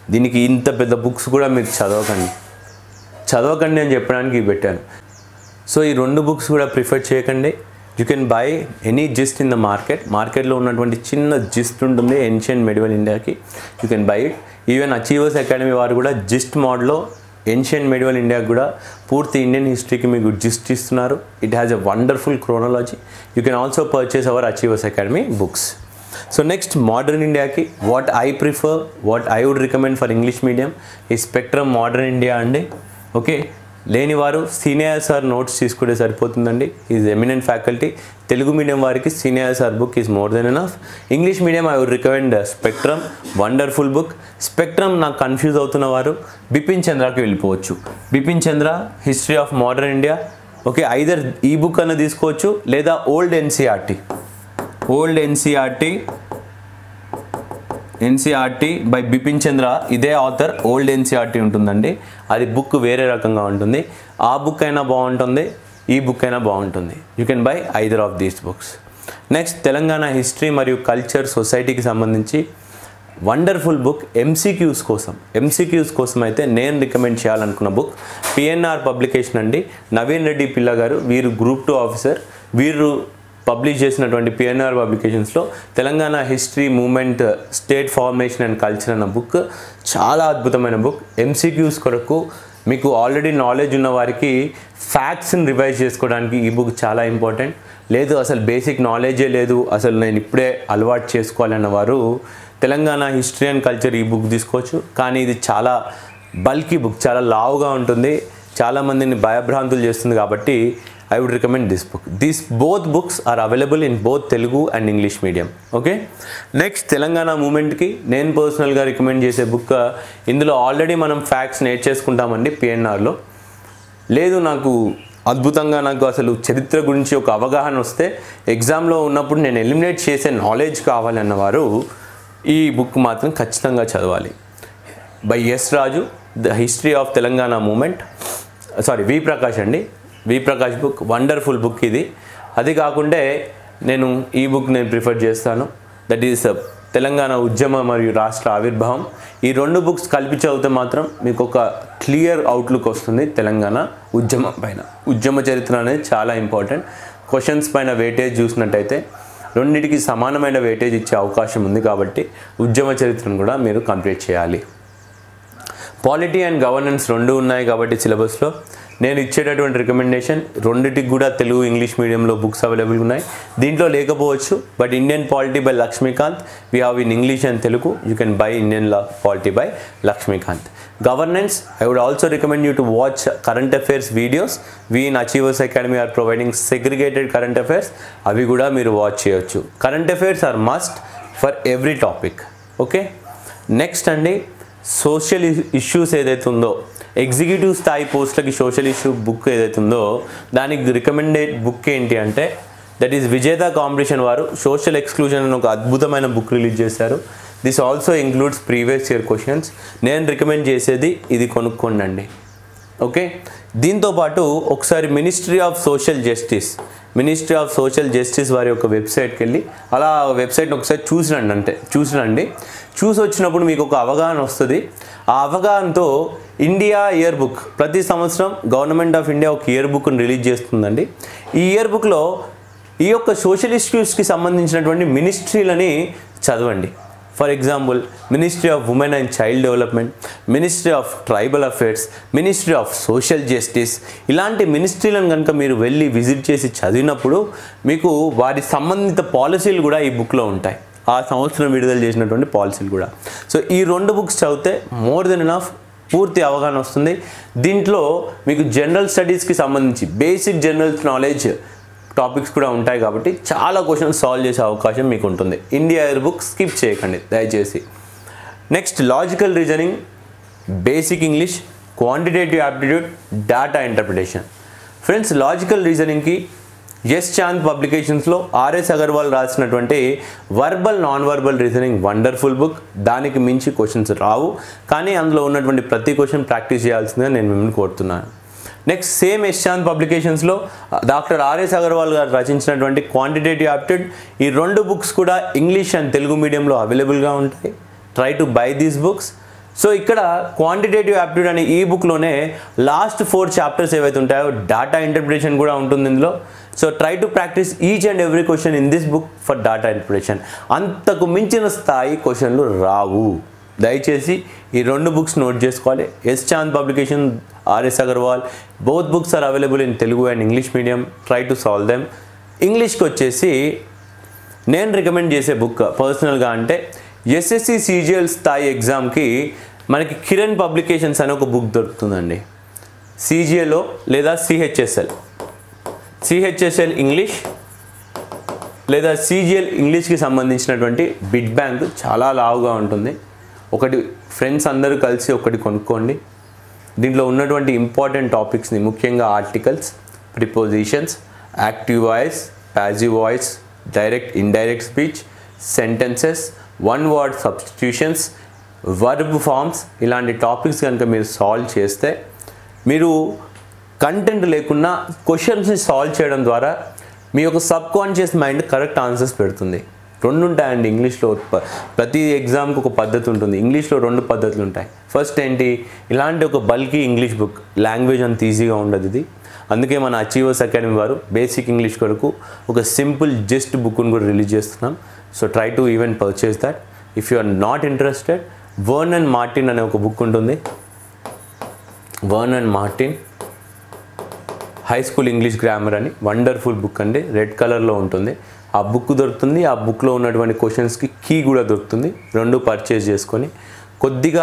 దీనికి ఇంత పెద్ద బుక్స్ కూడా మీరు చదవకండి చదవకండి అని చెప్పడానికి ఇవి పెట్టాను సో ఈ రెండు బుక్స్ కూడా ప్రిఫర్ చేయకండి you can buy any gist in the market మార్కెట్లో ఉన్నటువంటి చిన్న జిస్ట్ ఉంటుంది ఏన్షియన్ మెడివల్ ఇండియాకి you can buy it even achievers academy వారు కూడా జిస్ట్ మోడ్లో ఏన్షియన్ మెడివల్ ఇండియాకి కూడా పూర్తి ఇండియన్ హిస్టరీకి మీకు జిస్ట్ ఇస్తున్నారు it has a wonderful chronology you can also purchase our achievers academy books so next modern ఇండియాకి what I prefer what I would recommend for English medium ఈ స్పెక్ట్రమ్ మోడర్న్ ఇండియా అండి ఓకే లేని వారు సీనియర్ సార్ నోట్స్ తీసుకుంటే సరిపోతుందండి is eminent faculty Telugu medium వారికి senior sir book is more than enough English medium I would recommend spectrum wonderful book spectrum నాకు కన్ఫ్యూజ్ అవుతున్న వారు బిపిన్ చంద్రకి వెళ్ళిపోవచ్చు Bipin Chandra history of modern India okay either ఈ బుక్ అన్న తీసుకోవచ్చు లేదా old NCERT old NCERT NCERT by Bipin Chandra ఇదే ఆథర్ ఓల్డ్ ఎన్సీఆర్టీ ఉంటుందండి అది బుక్ వేరే రకంగా ఉంటుంది ఆ బుక్ అయినా బాగుంటుంది ఈ బుక్ అయినా బాగుంటుంది you can buy either of these books next Telangana history మరియు కల్చర్ సొసైటీకి సంబంధించి వండర్ఫుల్ బుక్ ఎంసీక్యూస్ కోసం ఎంసీక్యూస్ కోసం అయితే నేను రికమెండ్ చేయాలనుకున్న బుక్ పిఎన్ఆర్ పబ్లికేషన్ అండి నవీన్ రెడ్డి పిల్ల గారు వీరు గ్రూప్ టూ ఆఫీసర్ వీరు పబ్లిష్ చేసినటువంటి పిఎన్ఆర్ పబ్లికేషన్స్లో Telangana history movement state formation and culture అన్న బుక్ చాలా అద్భుతమైన బుక్ ఎంసీక్యూస్ కొరకు మీకు ఆల్రెడీ నాలెడ్జ్ ఉన్న వారికి ఫ్యాక్ట్స్ని రివైజ్ చేసుకోవడానికి ఈ బుక్ చాలా ఇంపార్టెంట్ లేదు అసలు బేసిక్ నాలెడ్జే లేదు అసలు నేను ఇప్పుడే అలవాటు చేసుకోవాలన్న వారు తెలంగాణ హిస్టరీ అండ్ కల్చర్ ఈ బుక్ తీసుకోవచ్చు కానీ ఇది చాలా బల్కీ బుక్ చాలా లావుగా ఉంటుంది చాలామందిని భయభ్రాంతులు చేస్తుంది కాబట్టి I would recommend this book these both books are available in both Telugu and English medium okay next Telangana మూమెంట్కి నేను పర్సనల్గా రికమెండ్ చేసే బుక్ ఇందులో ఆల్రెడీ మనం ఫ్యాక్ట్స్ నేర్చేసుకుంటామండి పిఎన్ఆర్లో లేదు నాకు అద్భుతంగా నాకు అసలు చరిత్ర గురించి ఒక అవగాహన వస్తే ఎగ్జామ్లో ఉన్నప్పుడు నేను ఎలిమినేట్ చేసే నాలెడ్జ్ కావాలన్న వారు ఈ బుక్ మాత్రం ఖచ్చితంగా చదవాలి by S Raju the history of Telangana movement sorry V Prakash అండి V Prakash book wonderful book ఇది అది కాకుంటే నేను ఈ బుక్ నేను ప్రిఫర్ చేస్తాను దట్ ఈస్ తెలంగాణ ఉద్యమ మరియు రాష్ట్ర ఆవిర్భావం ఈ రెండు బుక్స్ కలిపి చదివితే మాత్రం మీకు ఒక క్లియర్ అవుట్లుక్ వస్తుంది తెలంగాణ ఉద్యమం పైన ఉద్యమ చరిత్ర అనేది చాలా ఇంపార్టెంట్ క్వశ్చన్స్ పైన వెయిటేజ్ చూసినట్టయితే రెండింటికి సమానమైన వెయిటేజ్ ఇచ్చే అవకాశం ఉంది కాబట్టి ఉద్యమ చరిత్రను కూడా మీరు కంప్లీట్ చేయాలి పాలిటీ అండ్ గవర్నెన్స్ రెండు ఉన్నాయి కాబట్టి సిలబస్లో నేను ఇచ్చేటటువంటి రికమెండేషన్ రెండిటికి కూడా తెలుగు ఇంగ్లీష్ మీడియంలో బుక్స్ అవైలబుల్ ఉన్నాయి దీంట్లో లేకపోవచ్చు but Indian polity by Laxmikanth we have in English and Telugu you can buy Indian law polity by Laxmikanth governance I would also recommend you to watch current affairs videos we in achievers academy are providing segregated current affairs అవి కూడా మీరు వాచ్ చేయొచ్చు current affairs are must for every topic okay next అండి సోషల్ ఇష్యూస్ ఏదైతే ఉందో ఎగ్జిక్యూటివ్ స్థాయి పోస్టులకి సోషల్ ఇష్యూ బుక్ ఏదైతే ఉందో దానికి రికమెండెడ్ బుక్ ఏంటి అంటే దట్ ఈస్ విజేత కాంపిటీషన్ వారు సోషల్ ఎక్స్క్లూజన్ అని ఒక అద్భుతమైన బుక్ రిలీజ్ చేశారు this also includes previous year questions నేను రికమెండ్ చేసేది ఇది కొనుక్కోండి ఓకే దీంతో పాటు ఒకసారి ministry of social justice ministry of social justice వారి యొక్క వెబ్సైట్కి వెళ్ళి అలా వెబ్సైట్ని ఒకసారి చూసిరండి అంటే చూసిరండి చూసి వచ్చినప్పుడు మీకు ఒక అవగాహన వస్తుంది ఆ అవగాహనతో ఇండియా ఇయర్ బుక్ ప్రతి సంవత్సరం గవర్నమెంట్ ఆఫ్ ఇండియా ఒక ఇయర్ బుక్ని రిలీజ్ చేస్తుందండి ఈ ఇయర్ బుక్లో ఈ యొక్క సోషల్ ఇష్యూస్కి సంబంధించినటువంటి మినిస్ట్రీలని చదవండి for example ministry of women and child development ministry of tribal affairs ministry of social justice ఇలాంటి మినిస్ట్రీలను కనుక మీరు వెళ్ళి విజిట్ చేసి చదివినప్పుడు మీకు వారి సంబంధిత పాలసీలు కూడా ఈ బుక్లో ఉంటాయి ఆ సంవత్సరం విడుదల చేసినటువంటి పాలసీలు కూడా సో ఈ రెండు బుక్స్ చదివితే మోర్ దెన్ ఎనఫ్ పూర్తి అవగాహన వస్తుంది దీంట్లో మీకు జనరల్ స్టడీస్కి సంబంధించి బేసిక్ జనరల్ నాలెడ్జ్ టాపిక్స్ కూడా ఉంటాయి కాబట్టి చాలా క్వశ్చన్స్ సాల్వ్ చేసే అవకాశం మీకు ఉంటుంది ఇండియా ఇయర్ బుక్ స్కిప్ చేయకండి దయచేసి next logical reasoning basic English quantitative aptitude data interpretation friends logical రీజనింగ్కి ఎస్ చాంద్ పబ్లికేషన్స్లో ఆర్ఎస్ అగర్వాల్ రాసినటువంటి verbal non verbal reasoning wonderful book దానికి మించి క్వశ్చన్స్ రావు కానీ అందులో ఉన్నటువంటి ప్రతి క్వశ్చన్ ప్రాక్టీస్ చేయాల్సిందిగా నేను మిమ్మల్ని కోరుతున్నాను నెక్స్ట్ సేమ్ యశ్చాంత్ పబ్లికేషన్స్లో డాక్టర్ ఆర్ఎస్ అగర్వాల్ గారు రచించినటువంటి క్వాంటిటేటివ్ యాప్టిట్యూడ్ ఈ రెండు బుక్స్ కూడా ఇంగ్లీష్ అండ్ తెలుగు మీడియంలో అవైలబుల్గా ఉంటాయి try to buy these books so ఇక్కడ క్వాంటిటేటివ్ యాప్టిట్యూడ్ అనే ఈ బుక్లోనే లాస్ట్ ఫోర్ చాప్టర్స్ ఏవైతే ఉంటాయో డాటా ఇంటర్ప్రిటేషన్ కూడా ఉంటుంది ఇందులో so try to practise each and every question in this book for data interpretation అంతకు మించిన స్థాయి క్వశ్చన్లు రావు దయచేసి ఈ రెండు బుక్స్ నోట్ చేసుకోవాలి S Chand publication RS Aggarwal both books are available in Telugu and English medium try to solve them ఇంగ్లీష్కి వచ్చేసి నేను రికమెండ్ చేసే బుక్ పర్సనల్గా అంటే ఎస్ఎస్సి సీజిఎల్ స్థాయి ఎగ్జామ్కి మనకి కిరణ్ పబ్లికేషన్స్ అనే ఒక బుక్ దొరుకుతుందండి సీజిఎల్లో లేదా సిహెచ్ఎస్ఎల్ సిహెచ్ఎస్ఎల్ ఇంగ్లీష్ లేదా సీజిఎల్ ఇంగ్లీష్కి సంబంధించినటువంటి బిడ్ బ్యాంక్ చాలా లావుగా ఉంటుంది ఒకటి ఫ్రెండ్స్ అందరూ కలిసి ఒకటి కొనుక్కోండి దీంట్లో ఉన్నటువంటి ఇంపార్టెంట్ టాపిక్స్ని ముఖ్యంగా articles prepositions active voice passive voice direct indirect speech sentences one word substitutions verb forms ఇలాంటి టాపిక్స్ కనుక మీరు సాల్వ్ చేస్తే మీరు కంటెంట్ లేకున్నా క్వశ్చన్స్ని సాల్వ్ చేయడం ద్వారా మీ యొక్క subconscious mind correct answers పెడుతుంది రెండు ఉంటాయండి ఇంగ్లీష్లో ప- ప్రతి ఎగ్జామ్కి ఒక పద్ధతి ఉంటుంది ఇంగ్లీష్లో రెండు పద్ధతులు ఉంటాయి ఫస్ట్ ఏంటి ఇలాంటి ఒక బల్కీ ఇంగ్లీష్ బుక్ లాంగ్వేజ్ అంత ఈజీగా ఉండదు ఇది అందుకే మన అచీవర్స్ అకాడమీ వారు బేసిక్ ఇంగ్లీష్ కొరకు ఒక సింపుల్ జస్ట్ బుక్ను కూడా రిలీజ్ చేస్తున్నాం so try to even purchase that if you are not interested Wren and Martin అనే ఒక బుక్ ఉంటుంది Wren and Martin high school English grammar అని వండర్ఫుల్ బుక్ అండి రెడ్ కలర్లో ఉంటుంది ఆ బుక్ దొరుకుతుంది ఆ బుక్లో ఉన్నటువంటి క్వశ్చన్స్కి కీ కూడా దొరుకుతుంది రెండు పర్చేజ్ చేసుకొని కొద్దిగా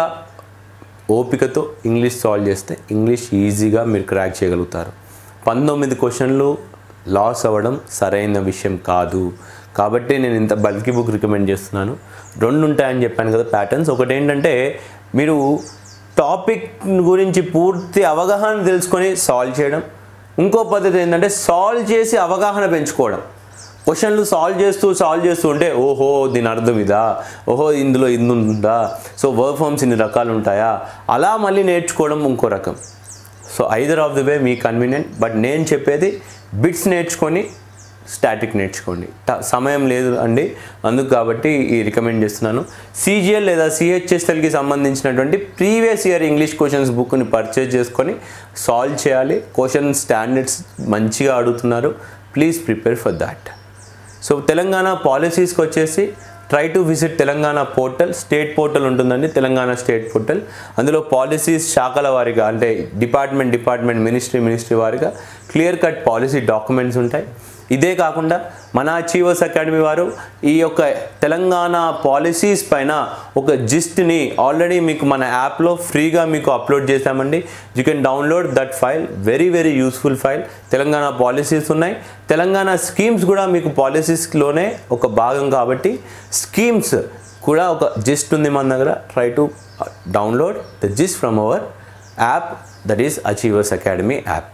ఓపికతో ఇంగ్లీష్ సాల్వ్ చేస్తే ఇంగ్లీష్ ఈజీగా మీరు క్రాక్ చేయగలుగుతారు పంతొమ్మిది క్వశ్చన్లు లాస్ అవ్వడం సరైన విషయం కాదు కాబట్టి నేను ఇంత బల్కీ బుక్ రికమెండ్ చేస్తున్నాను రెండు ఉంటాయని చెప్పాను కదా ప్యాటర్న్స్ ఒకటి ఏంటంటే మీరు టాపిక్ గురించి పూర్తి అవగాహన తెలుసుకొని సాల్వ్ చేయడం ఇంకో పద్ధతి ఏంటంటే సాల్వ్ చేసి అవగాహన పెంచుకోవడం క్వశ్చన్లు సాల్వ్ చేస్తూ సాల్వ్ చేస్తూ ఉంటే ఓహో దీని అర్థం ఇదా ఓహో ఇందులో ఇది ఉందా సో వర్క్ ఫార్మ్స్ ఇన్ని రకాలు ఉంటాయా అలా మళ్ళీ నేర్చుకోవడం ఇంకో రకం so either of the way మీ కన్వీనియంట్ బట్ నేను చెప్పేది బిట్స్ నేర్చుకొని స్టాటిక్ నేర్చుకోండి ట- సమయం లేదు అండి అందుకు కాబట్టి ఈ రికమెండ్ చేస్తున్నాను సీజిఎల్ లేదా సిహెచ్ఎస్ఎల్కి సంబంధించినటువంటి ప్రీవియస్ ఇయర్ ఇంగ్లీష్ క్వశ్చన్స్ బుక్ని పర్చేజ్ చేసుకొని సాల్వ్ చేయాలి క్వశ్చన్ స్టాండర్డ్స్ మంచిగా అడుగుతున్నారు please prepare for that so Telangana పాలసీస్కి వచ్చేసి try to visit Telangana portal state portal ఉంటుందండి తెలంగాణ స్టేట్ పోర్టల్ అందులో పాలసీస్ శాఖల వారిగా అంటే డిపార్ట్మెంట్ డిపార్ట్మెంట్ మినిస్ట్రీ మినిస్ట్రీ వారిగా క్లియర్ కట్ పాలసీ డాక్యుమెంట్స్ ఉంటాయి ఇదే కాకుండా మన అచీవర్స్ అకాడమీ వారు ఈ యొక్క తెలంగాణ పాలసీస్ పైన ఒక జిస్ట్ని ఆల్రెడీ మీకు మన యాప్లో ఫ్రీగా మీకు అప్లోడ్ చేశామండి you can download that file very very useful file Telangana policies ఉన్నాయి తెలంగాణ స్కీమ్స్ కూడా మీకు పాలసీస్లోనే ఒక భాగం కాబట్టి స్కీమ్స్ కూడా ఒక జిస్ట్ ఉంది మన దగ్గర try to download the gist from our app that is Achievers Academy app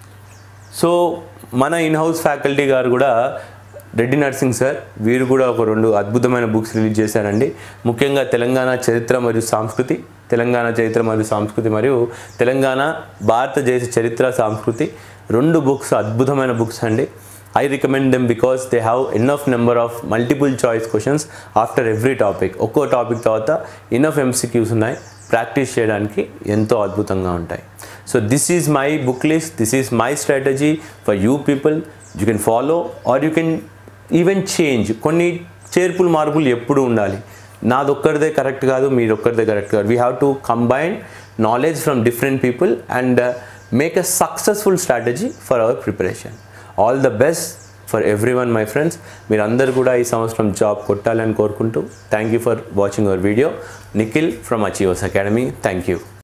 so మన ఇన్ హౌస్ ఫ్యాకల్టీ గారు కూడా రెడ్డి నర్సింగ్ సార్ వీరు కూడా ఒక రెండు అద్భుతమైన బుక్స్ రిలీజ్ చేశారండి ముఖ్యంగా తెలంగాణ చరిత్ర మరియు సంస్కృతి తెలంగాణ చరిత్ర మరియు సంస్కృతి మరియు తెలంగాణ భారతదేశ చరిత్ర సంస్కృతి రెండు బుక్స్ అద్భుతమైన బుక్స్ అండి I recommend them because they have enough number of multiple choice questions after every topic ఒక్కో టాపిక్ తర్వాత ఇనఫ్ ఎంసీక్యూస్ ఉన్నాయి ప్రాక్టీస్ చేయడానికి ఎంతో అద్భుతంగా ఉంటాయి so this is my book list this is my strategy for you people you can follow or you can even change కొన్ని చేర్పులు మార్పులు ఎప్పుడు ఉండాలి నాదొక్కరిదే కరెక్ట్ కాదు మీరు ఒక్కరిదే కరెక్ట్ కాదు we have to combine knowledge from different people and make a successful strategy for our preparation all the best for everyone my friends మీరందరూ కూడా ఈ సంవత్సరం జాబ్ కొట్టాలని కోరుకుంటూ thank you for watching our video Nikhil from achievers Academy thank you